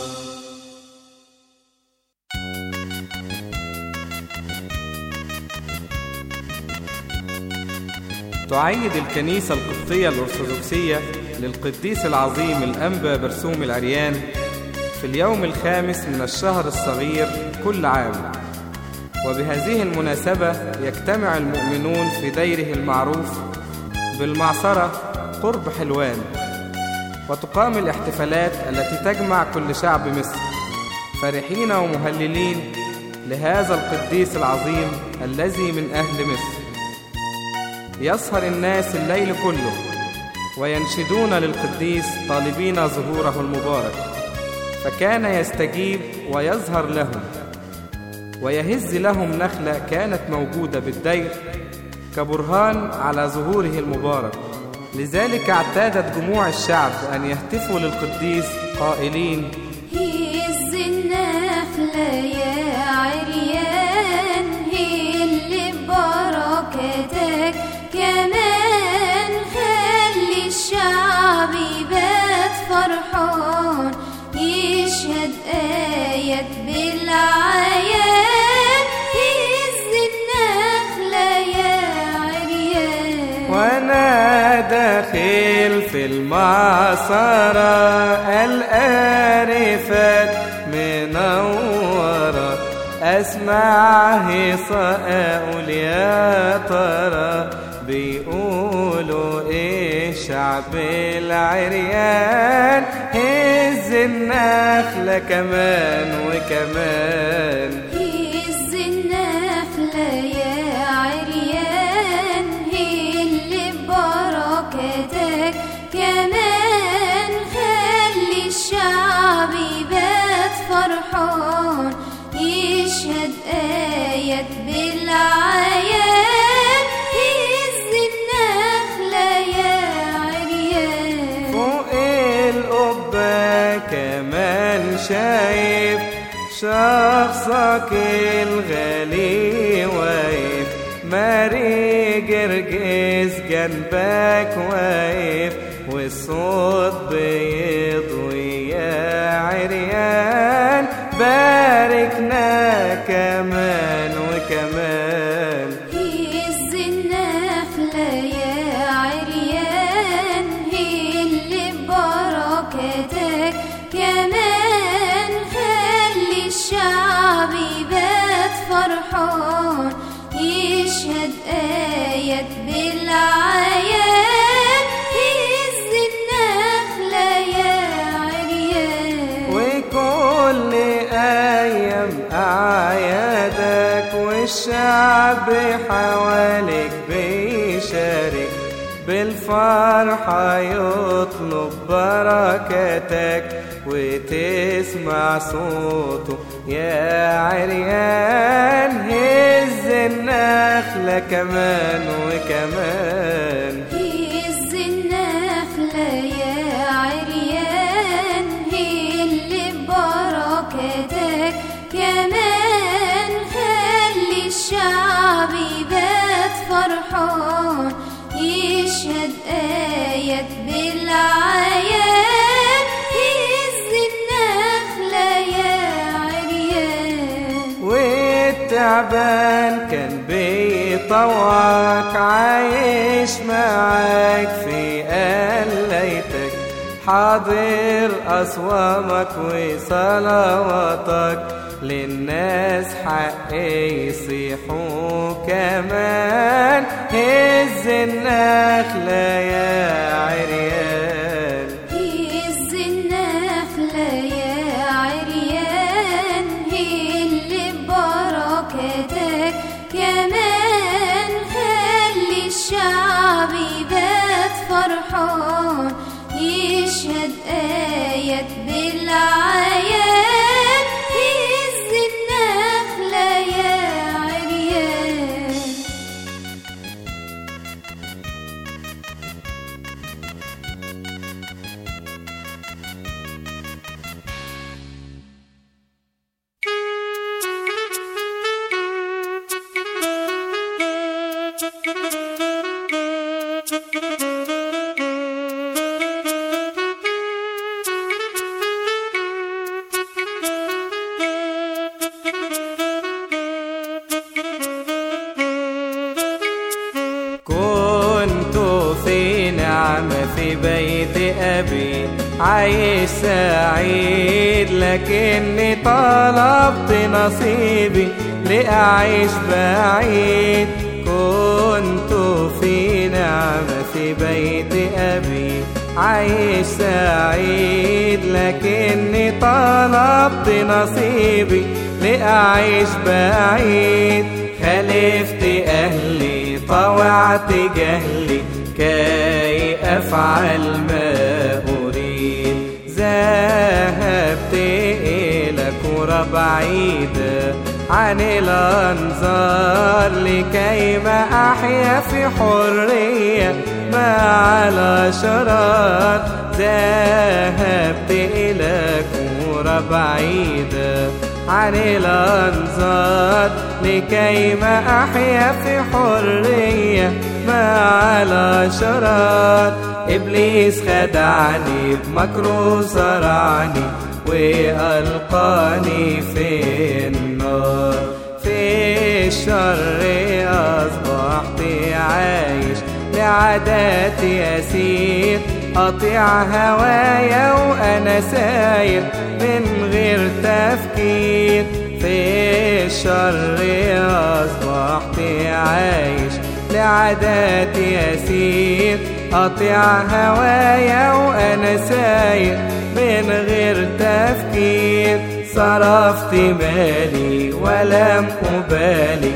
تعيد الكنيسة القبطية الأرثوذكسية للقديس العظيم الأنبا برسوم العريان في اليوم الخامس من الشهر الصغير كل عام وبهذه المناسبة يجتمع المؤمنون في ديره المعروف بالمعصرة قرب حلوان وتقام الاحتفالات التي تجمع كل شعب مصر فرحين ومهللين لهذا القديس العظيم الذي من أهل مصر يسهر الناس الليل كله وينشدون للقديس طالبين ظهوره المبارك فكان يستجيب ويظهر لهم ويهز لهم نخلة كانت موجودة بالدير كبرهان على ظهوره المبارك لذلك اعتادت جموع الشعب أن يهتفوا للقديس قائلين هز النخلة يا عريان هل ببركتك كمان خلي الشعب يبات فرحان يشهد آيات بالعيان هز النخلة يا عريان وانا داخل في المعصرة القارفات منورة اسمع هيصة اقول يا ترى بيقولوا ايه شعب العريان هز النخلة كمان وكمان هز النخلة يا عريان هل ببركتك كمان خلي الشعب يبات فرحان يشهد آيات بالعيان هز النخلة شايف شخصك الغالي واقف ماري جرجس جنبك واقف والصوت بيضوي يا عريان باركنا كمان وكمان هز النخلة يا عريان هل ببركاتك كمان خلي الشعب يبات فرحان يشهد آيات بالعيان هز النخلة يا عريان وكل أيام أعيادك والشعب حواليك بيشارك بالفرحة يطلب بركاتك وتسمع صوته يا عريان هز النخلة كمان وكمان هز النخلة يا عريان هل ببركاتك كمان خلي الشعب يبات فرحان يشهد آيات بالعيان هز النخلة يا عريان والتعبان كان بيطوعك عايش معاك في قليتك حاضر أصوامك وصلواتك للناس حق يصيحوا كمان هز النخلة يا عريان هز النخلة يا عريان هل ببركاتك كمان خلي الشعب يبات فرحان يشهد آيات بالعيان هز النخلة يا عريان كنت في نعمة في بيت أبي عايش سعيد لكني طلبت نصيبي لأعيش بعيد كنت في نعمة في بيت أبي عايش سعيد لكني طلبت نصيبي لأعيش بعيد خالفت أهلي طوعت جهلي كي أفعل ما أريد ذهبت إلى كرة بعيدة عن الأنظار لكي ما أحيا في حرية مع الأشرار ذهبت إلى كرة بعيدة عن الأنظار لكي ما أحيا في حرية مع الأشرار إبليس خدعني بمكره صرعني وألقاني في النار في الشر أصبحت عايش لعاداتي أسير أطيع هوايا وأنا ساير من غير تفكير في الشر أصبحت عايش لعاداتي أسير أطيع هوايا وأنا ساير من غير تفكير صرفت مالي ولم أبالي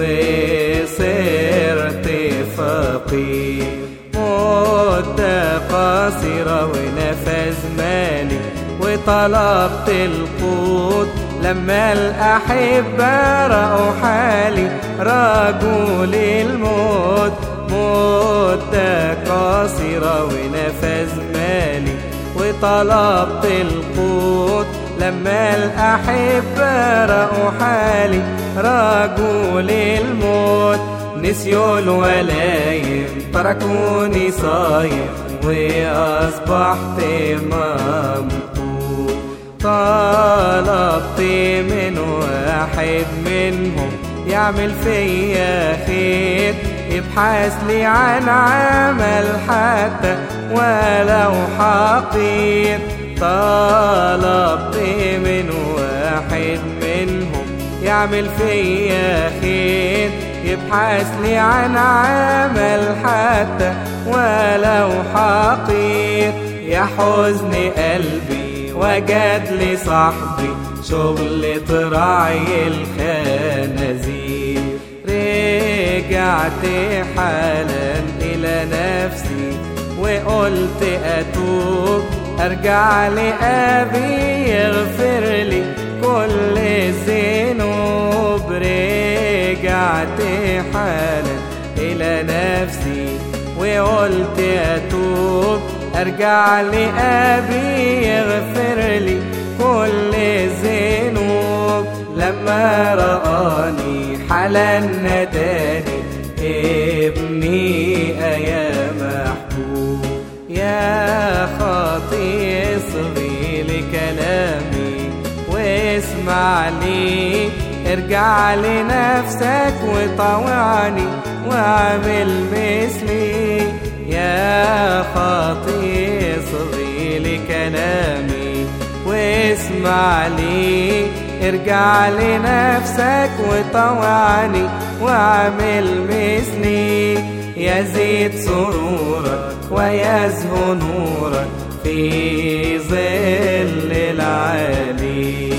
وصرت فقير مدة قصيرة ونفذ مالي وطلبت القوت لما الأحبة رأوا حالي رجل الموت مدة قصيرة ونفذ مالي وطلبت القوت لما الأحبة رأوا حالي راجوا للموت نسيوا الولايم تركوني صايم وأصبحت ممقوت طلبت من واحد منهم يعمل فيا خير يبحث لي عن عمل حتى ولو حقير طلبت من واحد منهم يعمل فيا خير يبحث لي عن عمل حتى ولو حقير يا حزن قلبي وجد لي صاحبي شغل تراعي الخنازير رجعت حالا إلى نفسي وقلت أتوب أرجع لأبي يغفر لي كل الذنوب رجعت حالا إلى نفسي وقلت أتوب أرجع لأبي يغفر لي كل الذنوب لما رآني حالا نداني ابني أيا محبوب يا خاطي اصغي لكلامي واسمع لي ارجع لنفسك وطوعني واعمل مثلي يا خاطي اصغي لكلامي واسمع لي ارجع لنفسك وطوعني واعمل مثلي يزيد سرورك ويزهو نورك في ظل العالي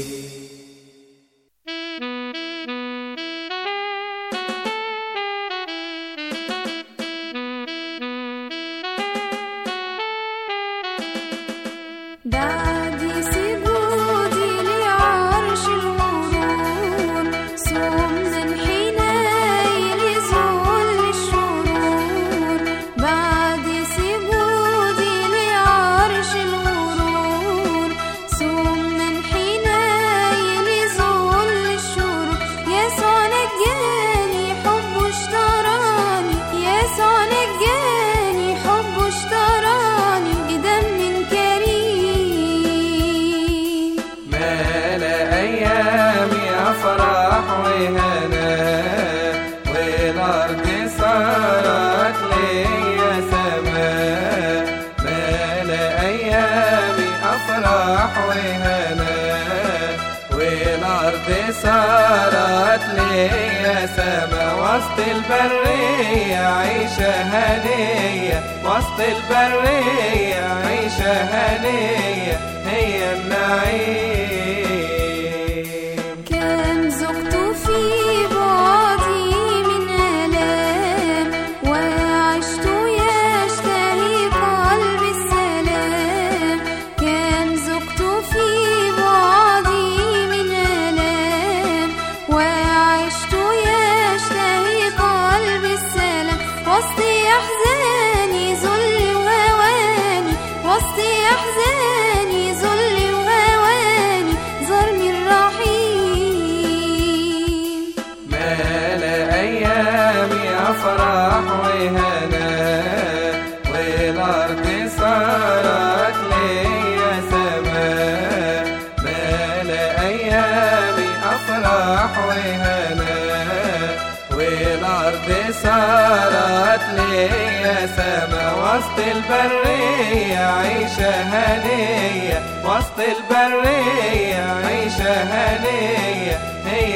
بعد سجودي لعرش الغرور صمنا حناي لذل الشرور بعد سجودي لعرش الغرور صمنا حناي لذل الشرور يسوع نجاني حبه اشتراني يسوع نجاني حبه اشتراني بدم كريم مال أيامي أفراح وهنا والأرض صارت ليا سماء مال أيامي أفراح وهنا والأرض صارت ليا سما وسط البرية عيشة هنية وسط البرية عيشة هنية هي النعيم كم ذقت في بعدي من آلام وعشت يشتهي قلبي السلام كم ذقت في بعدي من آلام وعشت يشتهي قلبي السلام وسط أحزاني ذل وهواني وسط أحزاني ذل وهواني زرني الرحيم مال أيامي أفراح وهنا والأرض صارت ليا سماء مال أيامي أفراح وهنا والأرض صارت ليا سما وسط البرية عيشة هنية وسط البرية عيشة هنية هي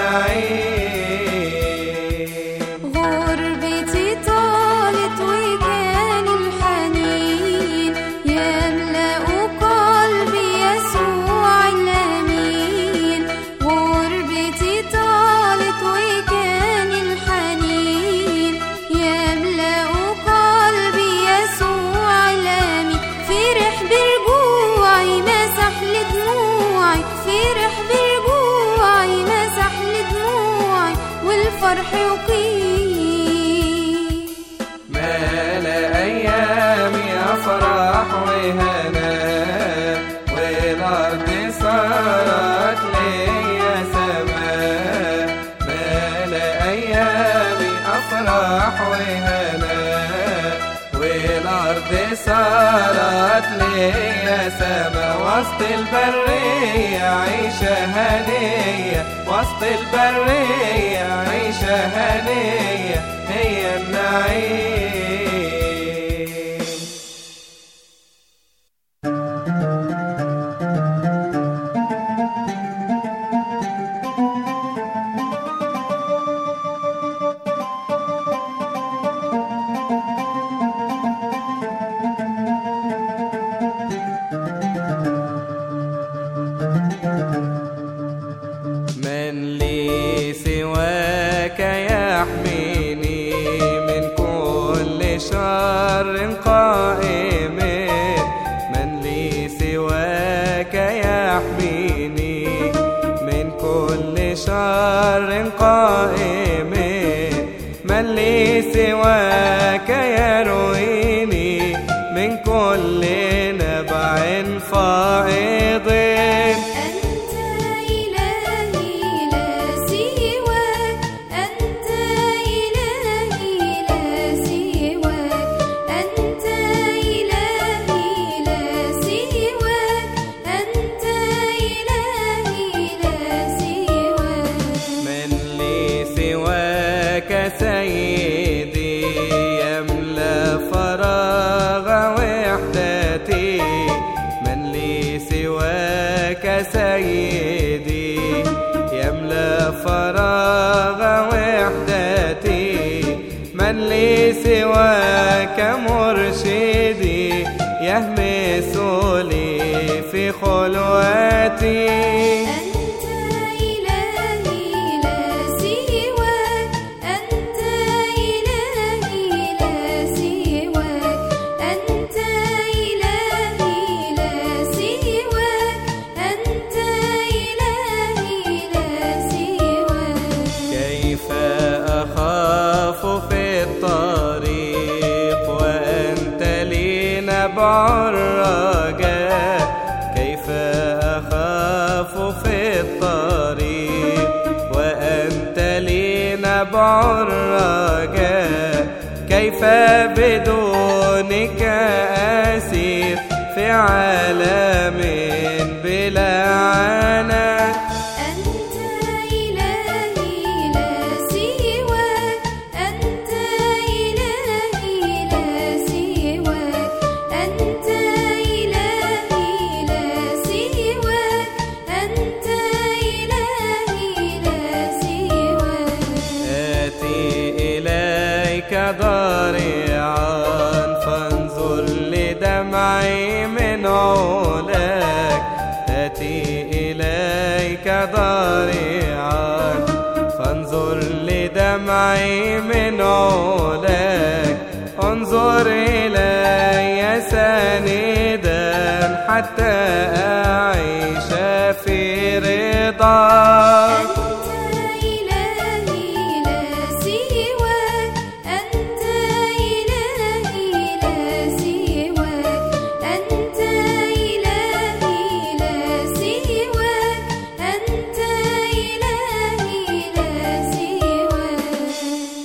النعيم غربتي طالت وكان الحنين يملأ قلبي يسوع الأمين غربتي طالت وكان الحنين يملأ قلبي يسوع الأمين فرح برجوعي مسح لدموعي فرح برجوعي مسح لدموعي الأرض صارت ليا سما وسط البرية عيشة هنية وسط البرية عيشة هنية هي النعيم من لي سواك يحميني من كل شر قائم من لي سواك يحميني من كل شر قائم من لي سواك يرويني من كل نبع فائض أنت إلهي لا سواك أنت إلهي لا سواك أنت إلهي لا سواك أنت إلهي لا سواك من لي سواك سيدي يملى فراغ وحدتي من لي سواك سيدي يملى فراغ وحدتي من لي سواك مرشدي يهمس لي في خلوتي أنت إلهي لا سواك أنت إلهي لا سواك أنت إلهي لا سواك أنت إلهي لا سواك كيف أخاف في الطريق وأنت لي نبع الرجاء كيف أخاف في الطريق وأنت لي نبع الرجاء كيف بدونك أسير في عالم بلا عناء أنت إلهي لا سواك أنت إلهي لا سواك أنت إلهي لا سواك أنت إلهي لا سواك آتي إليك ضارعا فانظر لدمعي من علاك آتي إليك ضارعا فانظر لدمعي من علاك انظر إلي ساندا حتى أعيش في رضاك أنت إلهي لا سواك أنت إلهي لا سواك أنت إلهي لا سواك أنت إلهي لا سواك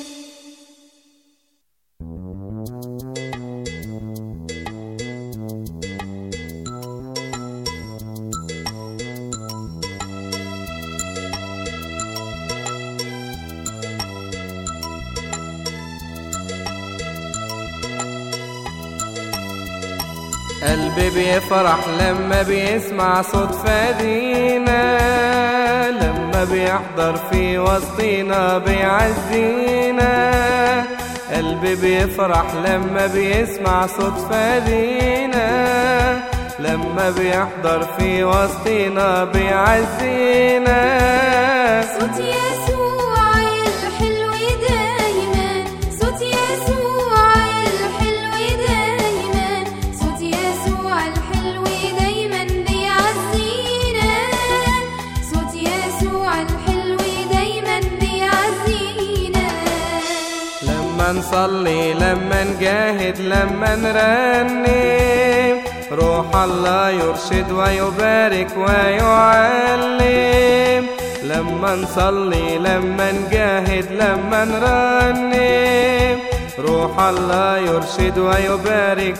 قلبي بيفرح لما بيسمع صوت فادينا لما بيحضر في وسطينا بيعزينا قلبي بيفرح لما بيسمع صوت فادينا لما بيحضر في وسطينا بيعزينا صوت يسوع الحلو دايما صوت يسوع الحلو دايما صوت يسوع الحلو دايما بيعزينا صوت يسوع الحلو دايما بيعزينا لما نصلي لما نجاهد لما نرنم روح الله يرشد ويبارك ويعلم لما نصلي لما نجاهد لما نرنم روح الله يرشد ويبارك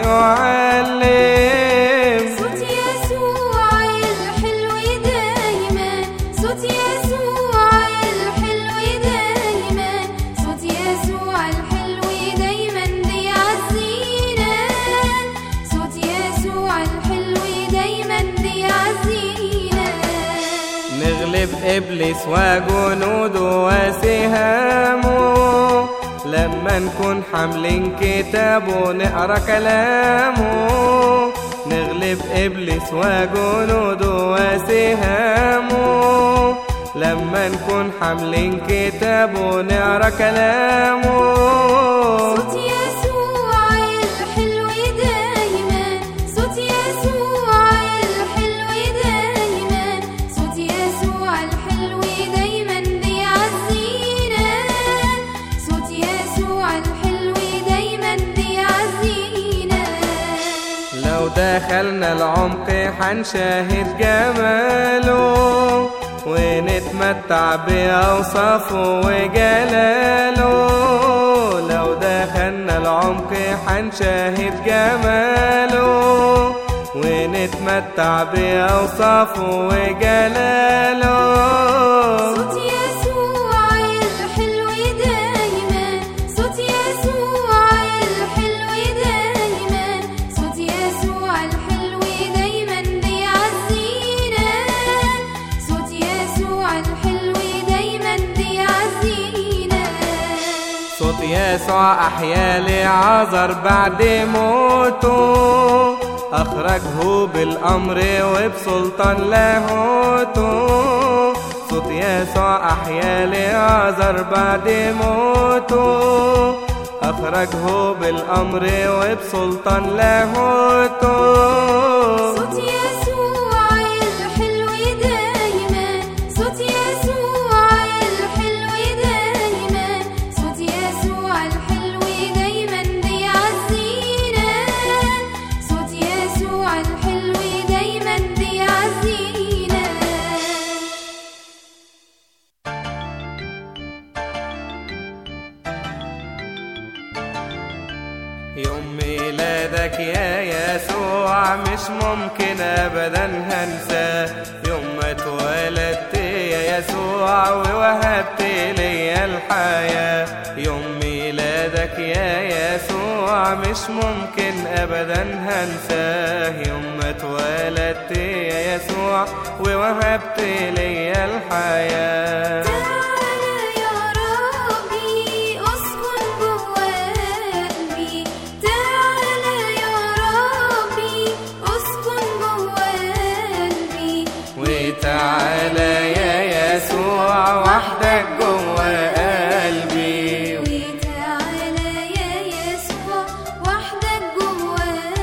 ويعلم صوت يسوع الحلو دايما صوت يسوع الحلو دايما صوت يسوع الحلو دايما بيعزينا صوت يسوع الحلو دايما بيعزينا نغلب إبليس وجنوده وسهامه لما نكون حاملين كتابه نقرا كلامه نغلب إبليس وجنوده وسهامه لما نكون حاملين كتابه نقرا كلامه صوت يسوع الحلو دايما صوت يسوع الحلو دايما صوت يسوع الحلو دايما بيعزينا صوت يسوع الحلو دايما بيعزينا لو دخلنا العمق حنشاهد جماله ونتمتع بأوصافه وجلاله لو دخلنا العمق حنشاهد جماله ونتمتع بأوصافه وجلاله صوت يسوع الحلو دايما صوت يسوع الحلو دايما صوت يسوع الحلو دايما بيعزينا صوت يسوع الحلو دايما بيعزينا صوت يسوع أحيا لعذر بعد موته أخرجه بالأمر وبسلطان لاهوته صوت يسوع أحيا لعذر بعد موته أخرجه بالأمر وبسلطان لاهوته صوت يسوع الحلو دايما صوت يسوع الحلو دايما صوت يسوع الحلو دايما بيعزينا صوت يسوع الحلو دايما بيعزينا يوم ميلادك يا يسوع مش ممكن ابدا هنساه يوم ما اتولدت يا يسوع ووهبت لي الحياة يوم ميلادك يا يسوع مش ممكن ابدا هنساه يوم ما اتولدت يا يسوع ووهبت لي الحياة تعالى يا ربي اسكن جوا قلبي تعالى يا ربي اسكن جوا قلبي وتعالى يا يسوع وحدك جوا قلبي وتعالى يا يسوع وحدك جوا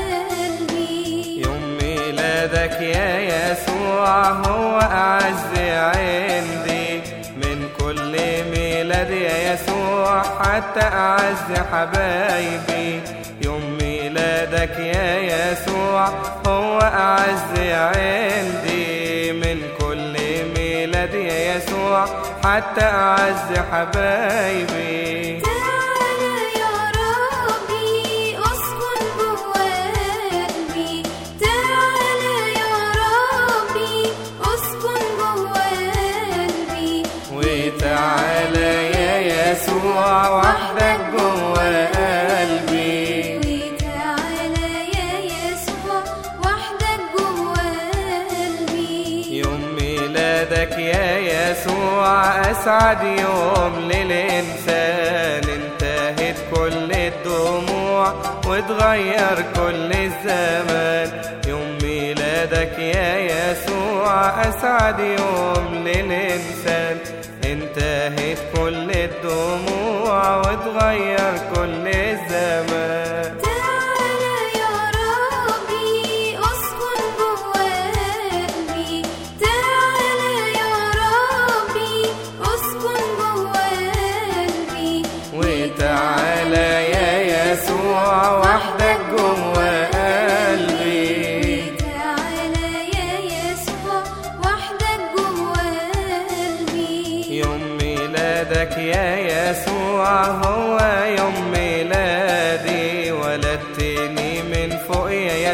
قلبي يوم ميلادك يا يسوع هو أعز عندي من كل ميلاد يا يسوع حتى أعز حبايبي يوم ميلادك يا يسوع هو أعز عندي من كل ميلاد يا يسوع حتى أعز حبايبي تعالى يا ربي اسكن جوا قلبي تعالى يا ربي اسكن جوا قلبي وتعالى يا يسوع وحدك جوا قلبي وتعالى يا يسوع وحدك جوا قلبي يوم ميلادك يا يسوع أسعد يوم للإنسان انتهت كل الدموع وتغير كل الزمان يوم ميلادك يا يسوع أسعد يوم للإنسان انتهت كل الدموع وتغير كل الزمان تعالى يا ربي اسكن جوا قلبي تعالى يا ربي اسكن جوا قلبي وتعالى يا يسوع وحدك جوا قلبي تعالى يا يسوع وحدك جوا قلبي يوم ميلادك يا يسوع هو يوم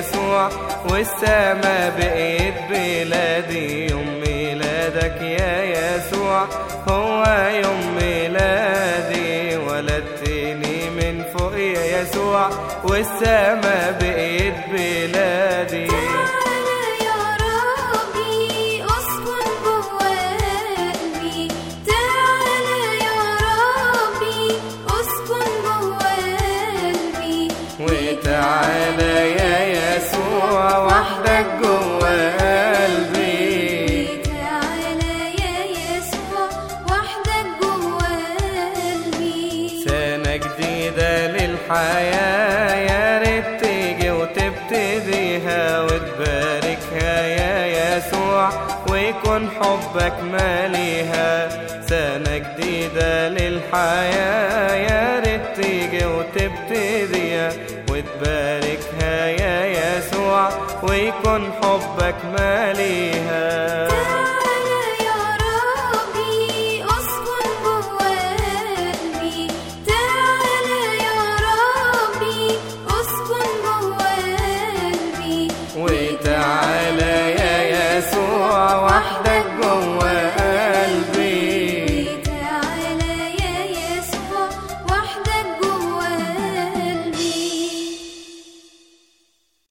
يسوع والسما بقيت بلادي يوم ميلادك يا يسوع هو يوم ميلادي ولدتني من فوق يا يسوع والسما بقيت بلادي تعالى يا ربي اسكن جوا قلبي تعالى يا ربي اسكن جوا قلبي وتعالى يا يسوع وحدك جوا قلبي تعالى يا يسوع وحدك جوا قلبي سنة جديدة للحياة يا ريت تيجي وتبتديها وتباركها يا يسوع ويكون حبك ماليها سنة جديدة للحياة يا ريت تيجي وتبتديها وتباركها يا يسوع ويكون حبك ماليها